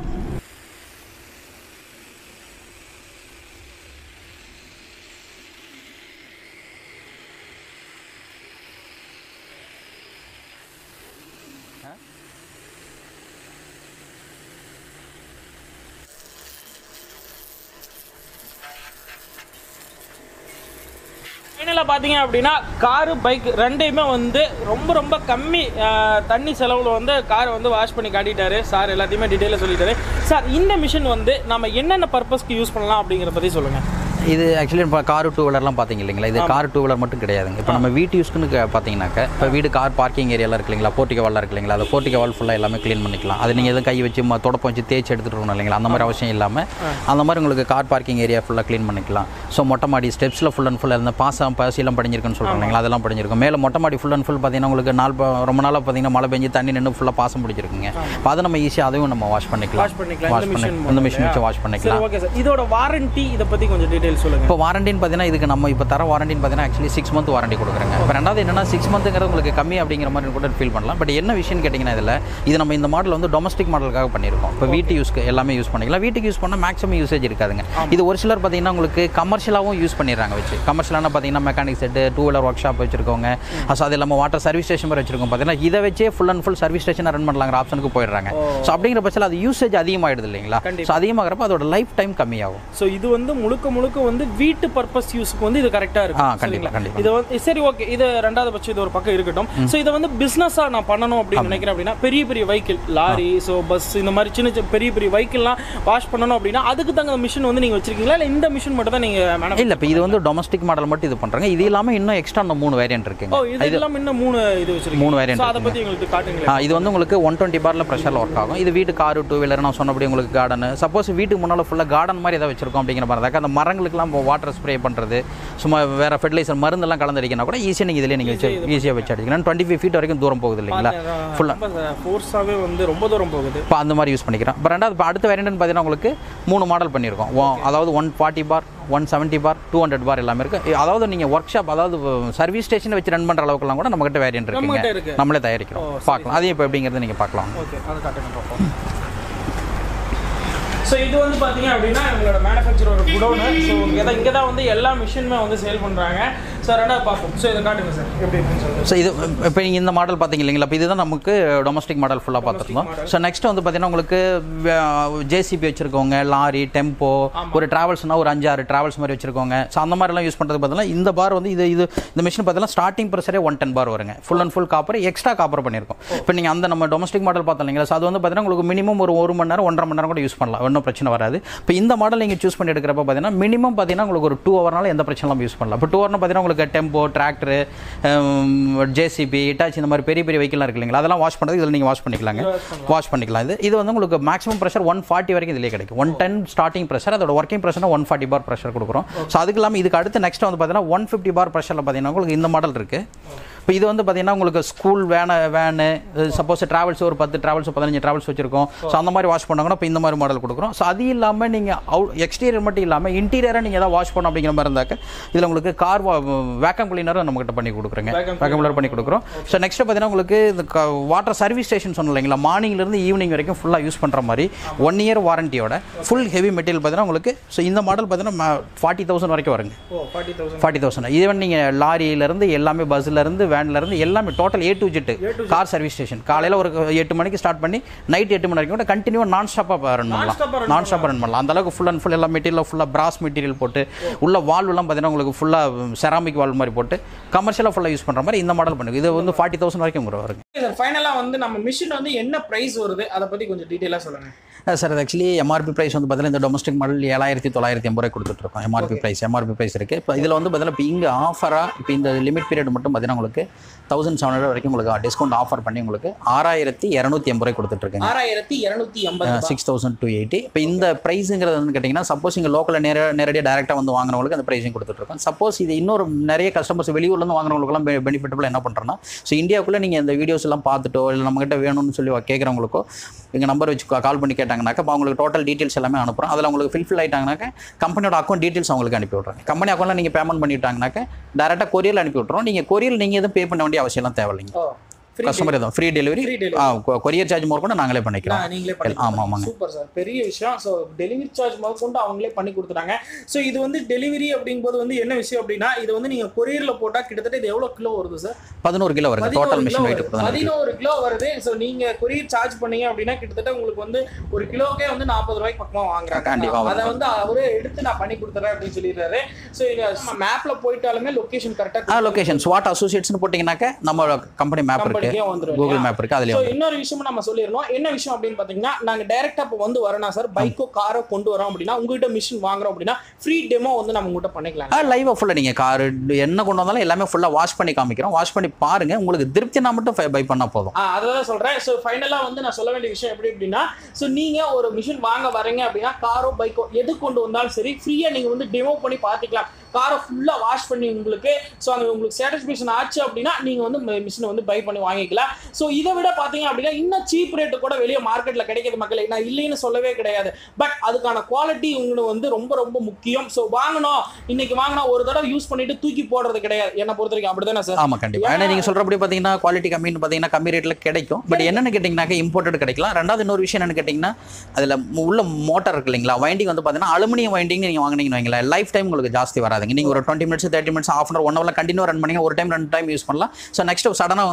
ஃபைனலாக பார்த்தீங்க அப்படின்னா காரு பைக் ரெண்டையுமே வந்து ரொம்ப ரொம்ப கம்மி அஹ், தண்ணி செலவில் வந்து காரை வந்து வாஷ் பண்ணி காட்டிட்டாரு சார் எல்லாத்தையுமே டீட்டெயிலாக சொல்லிட்டாரு சார் இந்த மிஷின் வந்து நம்ம என்னென்ன பர்பஸ்க்கு யூஸ் பண்ணலாம் அப்படிங்கிற பற்றி சொல்லுங்கள்
இது ஆக்சுவலி இப்போ கார் டூ வீலர்லாம் பார்த்தீங்க இல்லைங்களா இது கார் டூ வீலர் மட்டும் கிடையாதுங்க இப்போ நம்ம வீட்டு யூஸ்க்குன்னு க- பார்த்தீங்கன்னாக்க இப்போ வீடு கார் பார்க்கிங் ஏரியாலாம் இருக்கு இல்லைங்களா போர்ட்டிகோ வால்லாம் இருக்கு இல்லைங்களா அந்த போர்ட்டிகோ வால் ஃபுல்லாக எல்லாமே க்ளீன் பண்ணிக்கலாம் அது நீங்கள் எதுவும் கை வச்சு ம- தொடப்பம் வச்சு தேய்ச்சி எடுத்துகிட்டு இருக்கணும் இல்லைங்களா அந்த மாதிரி அவசியம் இல்லாமல் அந்த மாதிரி உங்களுக்கு கார் பார்க்கிங் ஏரியா ஃபுல்லாக க்ளீன் பண்ணிக்கலாம் ஸோ மொட்டை மாடி ஸ்டெப்ஸில் ஃபுல் அண்ட் ஃபுல் அந்த பாசம் பாசிலாம் படிஞ்சிருக்குன்னு சொல்கிறோம் இல்லைங்களா அதெல்லாம் படிஞ்சிருக்கும் மேலே மொட்டை மாடி ஃபுல் அண்ட் ஃபுல் பார்த்தீங்கன்னா உங்களுக்கு நாள் ப- ரொம்ப நாளாக பார்த்தீங்கன்னா மழை பெஞ்சு தண்ணி நின்று ஃபுல்லாக பாசம் பிடிச்சிருக்குங்க அப்போ அதை நம்ம ஈஸியாக அதையும் நம்ம வாஷ் பண்ணிக்கலாம்
வாஷ் பண்ணிக்கலாம்
வாஷ்
இந்த
பண்ணி
மிஷின்
இந்த மிஷின் வச்சு வாஷ் பண்ணிக்கலாம்
சரி ஓகே சார் இதோட வாரண்டி இதை பற்றி கொஞ்சம் டீட்டெயில் சொல்லுங்கள்
இப்போ வாரண்டின்னு பார்த்தீங்கன்னா இதுக்கு நம்ம இப்போ தர வாரண்டின்னு பார்த்தீங்கன்னா ஆக்சுவலி சிக்ஸ் மந்த் வாரண்டி கொடுக்குறாங்க இப்போ ரெண்டாவது என்னன்னா சிக்ஸ் மந்த்துங்கிறது உங்களுக்கு கம்மி அப்படிங்கிற மாதிரி கூட ஃபீல் பண்ணலாம் பட் என்ன விஷயம் கேட்டிங்கன்னா இதில் இது நம்ம இந்த மாடல் வந்து டொமஸ்டிக் மாடலுக்காக பண்ணியிருக்கோம் இப்போ வீட்டு யூஸ்க்கு எல்லாமே யூஸ் பண்ணிக்கலாம் வீட்டுக்கு யூஸ் பண்ணால் மேக்ஸிமம் யூசேஜ் இருக்காதுங்க இது ஒரு சிலர் பார்த்தீங்கன்னா உங்களுக்கு கமர்ஷியலாகவும் யூஸ் பண்ணிடுறாங்க வச்சு கமர்ஷியலான பார்த்தீங்கன்னா mechanic set two wheeler work shop வச்சிருக்கவங்க ஸோ அது இல்லாமல் வாட்டர் சர்வீஸ் ஸ்டேஷன் மாதிரி வச்சிருக்கோம் பார்த்தீங்கன்னா இதை வச்சே ஃபுல் அண்ட் ஃபுல் சர்வீஸ் ஸ்டேஷனை ரன் பண்ணலாங்கிற ஆப்ஷனுக்கு போயிடுறாங்க ஸோ அப்படிங்கிற பட்சத்தில் அது யூசேஜ் அதிகமாகிடுது இல்லைங்களா ஸோ அதிகமாகிறப்ப அதோட லைஃப் டைம் கம்மியாகும்
ஸோ இது வந்து முழுக்க முழுக்க வந்து வீட்டு பர்பஸ் யூஸ்க்கு வந்து இது கரெக்டாக
ஆ,
இருக்கும்
கண்டிப்பா,
சரிங்களா?
கண்டிப்பா.
இது வந்து சரி ஓகே இது ரெண்டாவது பட்சம் இது ஒரு பக்கம் இருக்கட்டும் ஸோ இதை வந்து பிஸ்னஸாக நான் பண்ணணும் அப்படின்னு நினைக்கிறேன் அப்படின்னா பெரிய பெரிய வெஹிக்கிள் லாரி ஸோ பஸ் இந்த மாதிரி சின்ன சின்ன பெரிய பெரிய வெஹிக்கிள்லாம் வாஷ் பண்ணணும் அப்படின்னா அதுக்கு தங்க மிஷின் வந்து நீங்கள் வச்சிருக்கீங்களா இல்லை இந்த மிஷின் மட்டும் தான் நீங்கள் மேடம்
இல்லை இப்போ இது வந்து டொமஸ்டிக் மாடல் மட்டும் இது பண்ணுறாங்க இது இல்லாமல் இன்னும் எக்ஸ்ட்ரா அந்த மூணு வேரியன்ட் இருக்குங்க
ஓ இது இல்லாமல் இன்னும் மூணு இது வச்சிருக்கீங்க
மூணு variant
ஸோ அதை பற்றி எங்களுக்கு காட்டுங்களேன்
ஆ, இது வந்து உங்களுக்கு ஒன் டுவெண்ட்டி பாரில் ப்ரெஷரில் ஒர்க் ஆகும் இது வீட்டு காரு டூ வீலர் நான் சொன்னபடி உங்களுக்கு கார்டன் சப்போஸ் வீட்டுக்கு முன்னால் ஃபுல்லாக கார்டன் மாதிரி ஏதாவது வச்சிருக்கோம் அப்படிங்கிற மாதிரி இருந்தாக்கா அந்த மரங்களுக்குலாம் வாட்டர் ஸ்ப்ரே பண்ணுறது சும்மா வேறு ஃபெர்டிலைசர் மருந்தெல்லாம் கலந்து அடிக்கணும் கூட ஈஸியாக நீங்கள் இதிலே நீங்கள் வச்சு ஈஸியாக வச்சு அடிக்கலாம் டுவெண்ட்டி ஃபைவ் ஃபீட் வரைக்கும் தூரம் போகுது இல்லைங்களா ஃபுல்லாக
ரொம்ப ஃபோர்ஸாகவே வந்து ரொம்ப தூரம் போகுது
இப்போ அந்த மாதிரி யூஸ் பண்ணிக்கிறோம் இப்போ ரெண்டாவது இப்போ அடுத்த வேரியன்ட்னு பார்த்தீங்கன்னா உங்களுக்கு மூணு மாடல் பண்ணியிருக்கோம் ஒ- அதாவது one forty bar one seventy bar two hundred bar எல்லாமே இருக்குது அதாவது நீங்கள் ஒர்க் ஷாப் அதாவது சர்வீஸ் ஸ்டேஷன் வச்சு ரன் பண்ணுற அளவுக்குலாம் கூட நம்மகிட்ட வேரியன்ட்
நம்மகிட்ட
இருக்குங்க
இருக்கு.
நம்மளே தயாரிக்கிறோம் பார்க்கலாம் அதையும் இப்போ எப்படிங்கிறது நீங்கள் பார்க்கலாம்
ஓகே அதை காட்டுங்க பார்ப்போம் ஸோ இது வந்து பார்த்தீங்க அப்படின்னா எங்களோட மேனுஃபேக்சரோட குடோனு ஸோ இங்கே தான் இங்கே தான் வந்து எல்லா மிஷினுமே வந்து சேல் பண்ணுறாங்க ஸோ ரெண்டாவது பார்ப்போம் ஸோ இதை காட்டுங்க சார் எப்படி இருக்குன்னு சொல்லுங்கள்
ஸோ இது இப்போ நீங்கள் இந்த மாடல் பார்த்தீங்க இல்லைங்களா இப்போ இதுதான் நமக்கு டொமஸ்டிக் மாடல் ஃபுல்லாக பார்த்துருந்தோம் ஸோ நெக்ஸ்ட் வந்து பார்த்தீங்கன்னா உங்களுக்கு ஜேசிபி வச்சுருக்கவங்க லாரி டெம்போ ஒரு டிராவல்ஸ்னால் ஒரு அஞ்சாறு டிராவல்ஸ் மாதிரி வச்சுருக்கோங்க ஸோ அந்த மாதிரிலாம் யூஸ் பண்ணுறது பார்த்தீங்கன்னா இந்த பார் வந்து இது இது இந்த மிஷின் பார்த்தீங்கன்னா ஸ்டார்டிங் ப்ரெஷரே ஒன் டென் பார் வருங்க full and full copper extra copper பண்ணியிருக்கோம் இப்போ நீங்கள் அந்த நம்ம டொமஸ்டிக் மாடல் பார்த்தோம் இல்லைங்களா ஸோ அது வந்து பார்த்தீங்கன்னா உங்களுக்கு மினிமம் ஒரு ஒரு மணி நேரம் ஒன்றரை மணி நேரம் கூட யூஸ் பண்ணலாம் ஒன்றும் பிரச்சனை வராது இப்போ இந்த மாடல் நீங்கள் சூஸ் பண்ணி எடுக்கிறப்ப பார்த்தீங்கன்னா மினிமம் பார்த்தீங்கன்னா உங்களுக்கு ஒரு டூ ஹவர்னால எந்த பிரச்சனையும் யூஸ் பண்ணலாம் இப்போ டூ ஹவர்னு பார்த்தீங்கன்னா உங்களுக்கு டெம்போ டிராக்டர் ஜேசிபி இட்டாச்சி இந்த மாதிரி பெரிய பெரிய வெஹிக்கிள்லாம் இருக்கு இல்லைங்களா அதெல்லாம் வாஷ் பண்ணுறது இதில் நீங்கள் வாஷ் பண்ணிக்கலாங்க வாஷ் பண்ணிக்கலாம் இது இது வந்து உங்களுக்கு மேக்ஸிமம் ப்ரெஷர் ஒன் ஃபார்ட்டி வரைக்கும் இதிலே கிடைக்கும் ஒன் டென் ஸ்டார்டிங் ப்ரெஷர் அதோட working pressure one forty bar pressure கொடுக்குறோம் ஸோ அதுக்கு இல்லாமல் இதுக்கு அடுத்து நெக்ஸ்ட் வந்து பார்த்தீங்கன்னா ஒன் ஃபிஃப்டி பார் ப்ரெஷரில் பார்த்தீங்கன்னா உங்களுக்கு இந்த மாடல் இருக்குது இப்போ இது வந்து பார்த்தீங்கன்னா உங்களுக்கு school van van suppose travels ஒரு பத்து டிராவல்ஸ் பதினஞ்சு டிராவல்ஸ் வச்சிருக்கோம் ஸோ அந்த மாதிரி வாஷ் பண்ணாங்கன்னா இப்போ இந்த மாதிரி மாடல் கொடுக்குறோம் ஸோ அது இல்லாமல் நீங்கள் அவுட் எக்ஸ்டீரியர் மட்டும் இல்லாமல் இன்டீரியராக நீங்கள் ஏதாவது வாஷ் பண்ணணும் அப்படிங்கிற மாதிரி இருந்தாக்க இதில் உங்களுக்கு கார் வேக்கம் கிளீனரும் நம்மகிட்ட பண்ணி கொடுக்குறோங்க
Vacuum
வேக்கம் கிளீனர் பண்ணி கொடுக்குறோம் ஸோ நெக்ஸ்ட் பார்த்தீங்கன்னா உங்களுக்கு இந்த வாட்டர் சர்வீஸ் ஸ்டேஷன் சொன்னோம் இல்லைங்களா மார்னிங்லேருந்து ஈவினிங் வரைக்கும் ஃபுல்லாக யூஸ் பண்ணுற மாதிரி ஒன் இயர் வாரண்டியோட ஃபுல் ஹெவி மெட்டீரியல் பார்த்தீங்கன்னா உங்களுக்கு ஸோ இந்த மாடல் பார்த்தீங்கன்னா ஃபார்ட்டி தௌசண்ட் வரைக்கும் வருங்க
ஓ forty thousand
forty thousand even நீங்கள் லாரியிலேருந்து எல்லாமே பஸ்லேருந்து வேன்லேருந்து எல்லாமே total A to Z car service station காலையில் ஒரு எட்டு மணிக்கு ஸ்டார்ட் பண்ணி நைட் எட்டு மணி வரைக்கும் கூட கண்டினியூ நான் ஸ்டாப்பாக ரன்
Non-stop-ஆ
பண்ணலாம்
run
நான் ஸ்டாப்பாக ரன் பண்ணலாம் அந்த அளவுக்கு ஃபுல் அண்ட் ஃபுல் எல்லா மெட்டீரியல் ஃபுல்லாக பிராஸ் மெட்டீரியல் போட்டு உள்ள வால்வெல்லாம் பார்த்தீங்கன்னா உங்களுக்கு ஃபுல்லாக செராமிக் வால்வ் மாதிரி போட்டு கமர்ஷியலாக ஃபுல்லாக யூஸ் பண்ணுற மாதிரி இந்த மாடல் பண்ணுங்க இது வந்து ஃபார்ட்டி தௌசண்ட் வரைக்கும் வரும் வருங்க
சார் ஃபைனலாக வந்து நம்ம மிஷின் வந்து என்ன ப்ரைஸ் வருது அதை பற்றி கொஞ்சம் டீட்டெயிலாக சொல்லுங்கள்
சார் அது ஆக்சுவலி எம்ஆர்பி ப்ரைஸ் வந்து பார்த்தீங்கன்னா இந்த டொமஸ்டிக் மாடல் ஏழாயிரத்தி தொள்ளாயிரத்தி எண்பது ரூபாய் கொடுத்துட்ருக்கோம் எம்ஆர்பி ப்ரைஸ் எம்ஆர்பி ப்ரைஸ் இருக்குது இப்போ இதில் வந்து பார்த்தீங்கன்னா இப்போ இங்கே ஆஃபராக இப்போ இந்த லிமிட் பீரியட் மட்டும் பார்த்தீங்கன்னா உங்களுக்கு தௌசண்ட் செவன் ஹண்ட்ரட் வரைக்கும் உங்களுக்கு டிஸ்கவுண்ட் ஆஃபர் பண்ணி உங்களுக்கு ஆறாயிரத்தி இரநூத்தி எண்பது ரூபாய் கொடுத்துட்ருக்கேங்க
ஆறாயிரத்தி இரநூத்தி எண்பது
சிக்ஸ் தௌசண்ட் டூ எயிட்டி இப்போ இந்த ப்ரைஸுங்கிறது வந்து கேட்டிங்கன்னா சப்போஸ் இங்கே லோக்கலில் நேர நேரடியாக டேரெக்டாக வந்து வாங்குறவங்களுக்கு அந்த ப்ரைஸிங் கொடுத்துட்ருக்கோம் சப்போஸ் இது இன்னொரு நிறைய கஸ்டமர்ஸ் வெளியூர்லேருந்து வாங்குறவங்களுக்குலாம் பெனிஃபிட்டபிள் என்ன பண்ணுறோன்னா ஸோ இந்தியாவுக்குள்ளே நீங்கள் இந்த வீடியோஸ் எல்லாம் பார்த்துட்டோ இல்லை நம்மகிட்ட வேணும்னு சொல்லி கேட்குறவங்களுக்கோ எங்கள் நம்பர் வச்சு கால் பண்ணி கேட்டாங்கனாக்கா அப்போ அவங்களுக்கு டோட்டல் டீட்டெயில்ஸ் எல்லாமே அனுப்புகிறோம் அதில் உங்களுக்கு ஃபில்ஃபில் ஆயிட்டாங்கனாக்கா கம்பெனியோட அக்கௌண்ட் டீட்டெயில்ஸ் அவங்களுக்கு அனுப்பி விட்றாங்க கம்பெனி அக்கௌண்ட்டில் நீங்கள் பேமெண்ட் பண்ணிவிட்டாங்கனாக்கா டேரெக்டாக கொரியரில் அனுப்பி விட்றோம் நீங்கள் கொரியர் நீங்கள் எதுவும் பே பண்ண வேண்டிய அவசியம்லாம் தேவையில்லைங்க
ஓ ஃப்ரீ
கஸ்டமர் எதுவும் ஃப்ரீ டெலிவரி
Free delivery.
ஆ கொரியர் சார்ஜ் மோர் கூட நாங்களே பண்ணிக்கிறோம்
நீங்களே
ஆமாம் ஆமாங்க
சூப்பர் சார் பெரிய விஷயம் ஸோ டெலிவரி சார்ஜ் முதல் கொண்டு அவங்களே பண்ணி கொடுத்துட்டாங்க ஸோ இது வந்து டெலிவரி அப்படிங்கும்போது வந்து என்ன விஷயம் அப்படின்னா இது வந்து நீங்க கொரியர்ல போட்டா கிட்டத்தட்ட இது எவ்வளவு கிலோ வருது சார்
பதினோரு கிலோ வருது டோட்டல் மிஷின் வெயிட்
பதினோரு கிலோ வருது ஸோ நீங்க கொரியர் சார்ஜ் பண்ணீங்க அப்படின்னா கிட்டத்தட்ட உங்களுக்கு வந்து ஒரு கிலோக்கே வந்து நாற்பது ரூபாய்க்கு பக்கமா வாங்குறாங்க
கண்டிப்பா வரும்.
அதை வந்து அவரே எடுத்து நான் பண்ணி கொடுத்துறேன் அப்படின்னு சொல்லிடுறாரு ஸோ மேப்ல போயிட்டாலுமே லொகேஷன்
ஆ
கரெக்டாக
லொகேஷன் ஸ்வாட் அசோசியேட்ஸ்னு போட்டிங்கனாக்க நம்ம கம்பெனி மேப் இருக்கு
கம்பெனிக்கே வந்துரும்
கூகுள் மேப் இருக்கு அதுலேயே
ஸோ
வந்து
இன்னொரு விஷயமும் நம்ம சொல்லிடணும் என்ன விஷயம் அப்படின்னு பார்த்தீங்கன்னா நாங்கள் டைரெக்டாக இப்போ வந்து வரோம்னா சார் பைக்கோ காரோ கொண்டு வரோம் அப்படின்னா உங்ககிட்ட மிஷின் வாங்குறோம் அப்படின்னா ஃப்ரீ டெமோ வந்து நம்ம உங்ககிட்ட பண்ணிக்கலாம்
ஆ லைவாக ஃபுல்லாக நீங்கள் கார் என்ன கொண்டு வந்தாலும் எல்லாமே ஃபுல்லாக வாஷ் பண்ணி காமிக்கிறோம் வாஷ் பண்ணி பாருங்க உங்களுக்கு திருப்தினா மட்டும் பை பண்ணால் போதும்
ஆ அதான் சொல்றேன் ஸோ ஃபைனலாக வந்து நான் சொல்ல வேண்டிய விஷயம் எப்படி அப்படின்னா ஸோ நீங்க ஒரு மிஷின் வாங்க வரீங்க அப்படின்னா காரோ பைக்கோ எது கொண்டு வந்தாலும் சரி ஃப்ரீயா நீங்க வந்து டெமோ பண்ணி பார்த்துக்கலாம் காரை ஃபுல்லாக வாஷ் பண்ணி உங்களுக்கு ஸோ அங்கே உங்களுக்கு சாட்டிஸ்ஃபேக்ஷன் ஆச்சு அப்படின்னா நீங்கள் வந்து மிஷினை வந்து பை பண்ணி வாங்கிக்கலாம் ஸோ இதை விட பார்த்தீங்க அப்படின்னா இன்னும் சீப் ரேட்டு கூட வெளியே மார்க்கெட்டில் கிடைக்கிது மக்களே நான் இல்லைன்னு சொல்லவே கிடையாது பட் அதுக்கான குவாலிட்டி உங்களுக்கு வந்து ரொம்ப ரொம்ப முக்கியம் ஸோ வாங்கணும் இன்னைக்கு வாங்கினா ஒரு தடவை யூஸ் பண்ணிட்டு தூக்கி போடுறது கிடையாது என்னை பொறுத்த வரைக்கும் அப்படிதானே சார்
ஆமாம் கண்டிப்பாக ஏன்னா நீங்கள் சொல்கிறபடி பார்த்தீங்கன்னா குவாலிட்டி கம்மின்னு பார்த்தீங்கன்னா கம்மி ரேட்டில் கிடைக்கும் பட் என்னென்னு கேட்டிங்கனாக்கா இம்போர்ட்டட் கிடைக்கலாம் ரெண்டாவது இன்னொரு விஷயம் என்னென்னு கேட்டிங்கன்னா அதில் உள்ள மோட்டார் இருக்கு இல்லைங்களா வைண்டிங் வந்து பார்த்தீங்கன்னா அலுமினியம் வைண்டிங் நீங்கள் வாங்கினீங்கன்னு வைங்களேன் லைஃப் டைம் உங்களுக்கு ஜாஸ்தி வராதுங்க நீங்கள் ஒரு twenty minutes thirty minutes half an one hour continue run பண்ணீங்க ஒரு டைம் ரெண்டு டைம் யூஸ் பண்ணலாம் ஸோ நெக்ஸ்ட் சடனாக வந்து காயில் போடும்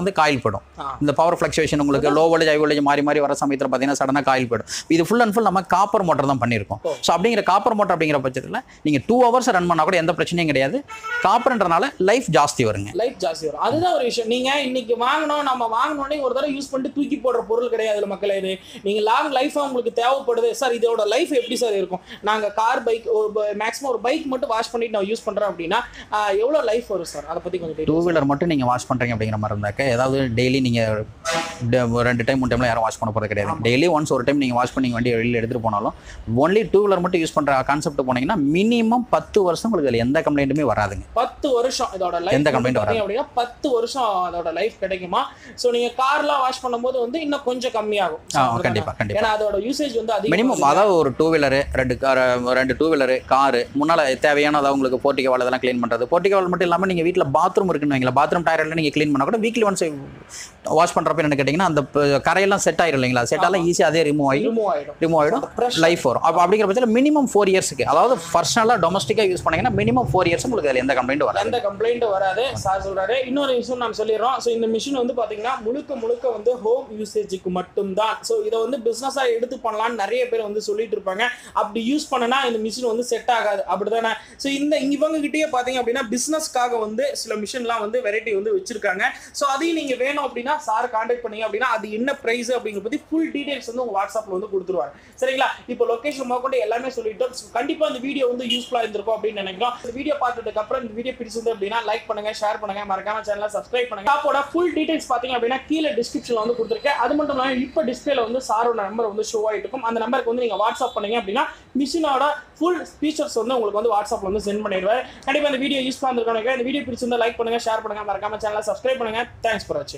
போயிடும்
ஆ.
இந்த பவர் ஃப்ளக்சுவேஷன் உங்களுக்கு லோ வோல்டேஜ் ஹை வோல்டேஜ் மாறி மாறி வர சமயத்தில் பார்த்தீங்கன்னா சடனாக காயில் போயிடும் இது ஃபுல் அண்ட் ஃபுல் நம்ம காப்பர் மோட்டர் தான் பண்ணியிருக்கோம் ஸோ அப்படிங்கிற காப்பர் மோட்டர் அப்படிங்கிற பட்சத்தில் நீங்கள் டூ ஹவர்ஸ் ரன் பண்ணால் கூட எந்த பிரச்சனையும் கிடையாது காப்பர்ன்றனால லைஃப் ஜாஸ்தி வருங்க
லைஃப் ஜாஸ்தி வரும் அதுதான் ஒரு விஷயம் நீங்க இன்னைக்கு வாங்கணும் நம்ம வாங்கினோடனே ஒரு தடவை யூஸ் பண்ணிட்டு தூக்கி போடுற பொருள் கிடையாது மக்களே இது நீங்க லாங் லைஃபா உங்களுக்கு தேவைப்படுது சார் இதோட லைஃப் எப்படி சார் இருக்கும் நாங்க கார் பைக் ஒரு மேக்ஸிமம் ஒரு பைக் மட்டும் வாஷ் பண்ணிட்டு நான் யூஸ் பண்றேன் அப்படின்னா ஆஹ், எவ்வளவு லைஃப் வரும் சார் அதை பத்தி கொஞ்சம்
டூ
details.
வீலர் மட்டும் நீங்கள் வாஷ் பண்ணுறீங்க அப்படிங்கிற மாதிரி இருந்தாக்க ஏதாவது டெய்லி நீங்கள் ரெண்டு டைம் மூணு டைம்ல யாரும் வாஷ் பண்ண போகிறது கிடையாது டெய்லி ஒன்ஸ் ஒரு டைம் நீங்கள் வாஷ் பண்ணி வண்டி வெளியில் எடுத்துகிட்டு போனாலும் ஒன்லி டூ வீலர் மட்டும் யூஸ் பண்ணுற கான்செப்ட் போனீங்கன்னா மினிமம் பத்து வருஷம் உங்களுக்கு அதில் எந்த கம்ப்ளைண்ட்டுமே வராதுங்க
பத்து வருஷம் இதோட லைஃப்
எந்த complaint வராது.
அப்படின்னா பத்து வருஷம் அதோட லைஃப் கிடைக்குமா சோ நீங்க கார்லாம் வாஷ் பண்ணும்போது வந்து இன்னும் கொஞ்சம் கம்மியாகும் So,
ஆ,
அப்படிதானே?
கண்டிப்பா, கண்டிப்பா.
ஏன்னா அதோட யூசேஜ் வந்து அதிகம்
மினிமம் அதாவது ஒரு டூ வீலரு ரெண்டு கார் ரெண்டு டூ வீலரு காரு முன்னால் தேவையான அதாவது உங்களுக்கு போர்ட்டிகோ வால் இதெல்லாம் க்ளீன் பண்ணுறது போர்ட்டிகோ வால் மட்டும் இல்லாமல் நீங்கள் வீட்டில் பாத்ரூம் இருக்குன்னு வைங்களா பாத்ரூம் டாய்லெட்டில் நீங்கள் க்ளீன் பண்ணால் கூட வீக்லி ஒன்ஸ் வாஷ் பண்ணுறப்ப என்ன கேட்டிங்கன்னா அந்த ப- கரையெல்லாம் செட் ஆயிரும் இல்லைங்களா செட் ஆகலாம் ஈஸியாக அதே ரிமூவ் ஆகி
ரிமூவ் ஆயிடும்
ரிமூவ் ஆகிடும் லைஃப் வரும் அப்போ அப்படிங்கிற பட்சத்தில் மினிமம் ஃபோர் இயர்ஸ்க்கு அதாவது பர்சனலாக டொமஸ்டிக்காக யூஸ் பண்ணீங்கன்னா மினிமம் ஃபோர் இயர்ஸ் உங்களுக்கு அதில் எந்த கம்ப்ளைண்ட் வராது
எந்த கம்ப்ளைண்ட் வராது சார் சொல்றாரு இன்னொரு விஷயம் நான் சொல்லிடுறோம் ஸோ இந்த மிஷின் வந்து பாத்தீங்கன்னா முழுக்க முழுக்க வந்து ஹோம் யூசேஜுக்கு மட்டும்தான் ஸோ இதை வந்து பிசினஸா எடுத்து பண்ணலாம்னு நிறைய பேர் வந்து சொல்லிட்டு இருப்பாங்க அப்படி யூஸ் பண்ணனா இந்த மிஷின் வந்து செட் ஆகாது அப்படிதானே ஸோ இந்த இவங்க கிட்டயே பாத்தீங்க அப்படின்னா பிசினஸ்க்காக வந்து சில மிஷின்லாம் வந்து வெரைட்டி வந்து வச்சிருக்காங்க ஸோ அதையும் நீங்க வேணும் அப்படின்னா சார் கான்டாக்ட் பண்ணீங்க அப்படின்னா அது என்ன பிரைஸ் அப்படிங்கிற பத்தி ஃபுல் டீடைல்ஸ் வந்து உங்க வாட்ஸ்அப்ல வந்து கொடுத்துருவாங்க சரிங்களா இப்போ லொகேஷன் முதற்கொண்டு எல்லாமே சொல்லிட்டோம் So, கண்டிப்பா இந்த வீடியோ வந்து யூஸ்ஃபுல்லா இருந்திருக்கும் அப்படின்னு நினைக்கிறோம் இந்த வீடியோ பார்த்ததுக்கு அப்புறம் இந்த வீடியோ பிடிச்சிருந்து அப்படின்னா லைக் பண்ணுங்க ஷேர் பண்ணுங்க மறக்காம சேனலை சப்ஸ்கிரைப் பண்ணுங்க ஷாப்போட ஃபுல் டீடைல்ஸ் பாத்தீங்க அப்படின்னா கீழே டிஸ்கிரிப்ஷன்ல வந்து கொடுத்துருக்கேன் அது மட்டும் இல்லாம இப்போ டிஸ்பிளேல வந்து சாரோட நம்பர் வந்து ஷோ ஆயிட்டு இருக்கும் அந்த நம்பருக்கு வந்து நீங்க வாட்ஸ்அப் பண்ணீங்க அப்படின்னா மிஷினோட ஃபுல் ஃபீச்சர்ஸ் வந்து உங்களுக்கு வந்து வாட்ஸ்அப்ல வந்து சென்ட் பண்ணிடுவாரு கண்டிப்பா இந்த வீடியோ யூஸ்ஃபுல்லா இருந்திருக்கும் நினைக்கிறேன் இந்த வீடியோ பிடிச்சிருந்தா லைக் பண்ணுங்க ஷேர் பண்ணுங்க மறக்காம சேனலை சப்ஸ்கிரைப் பண்ணுங்க தேங்க்ஸ் ஃபார் வாட்சிங்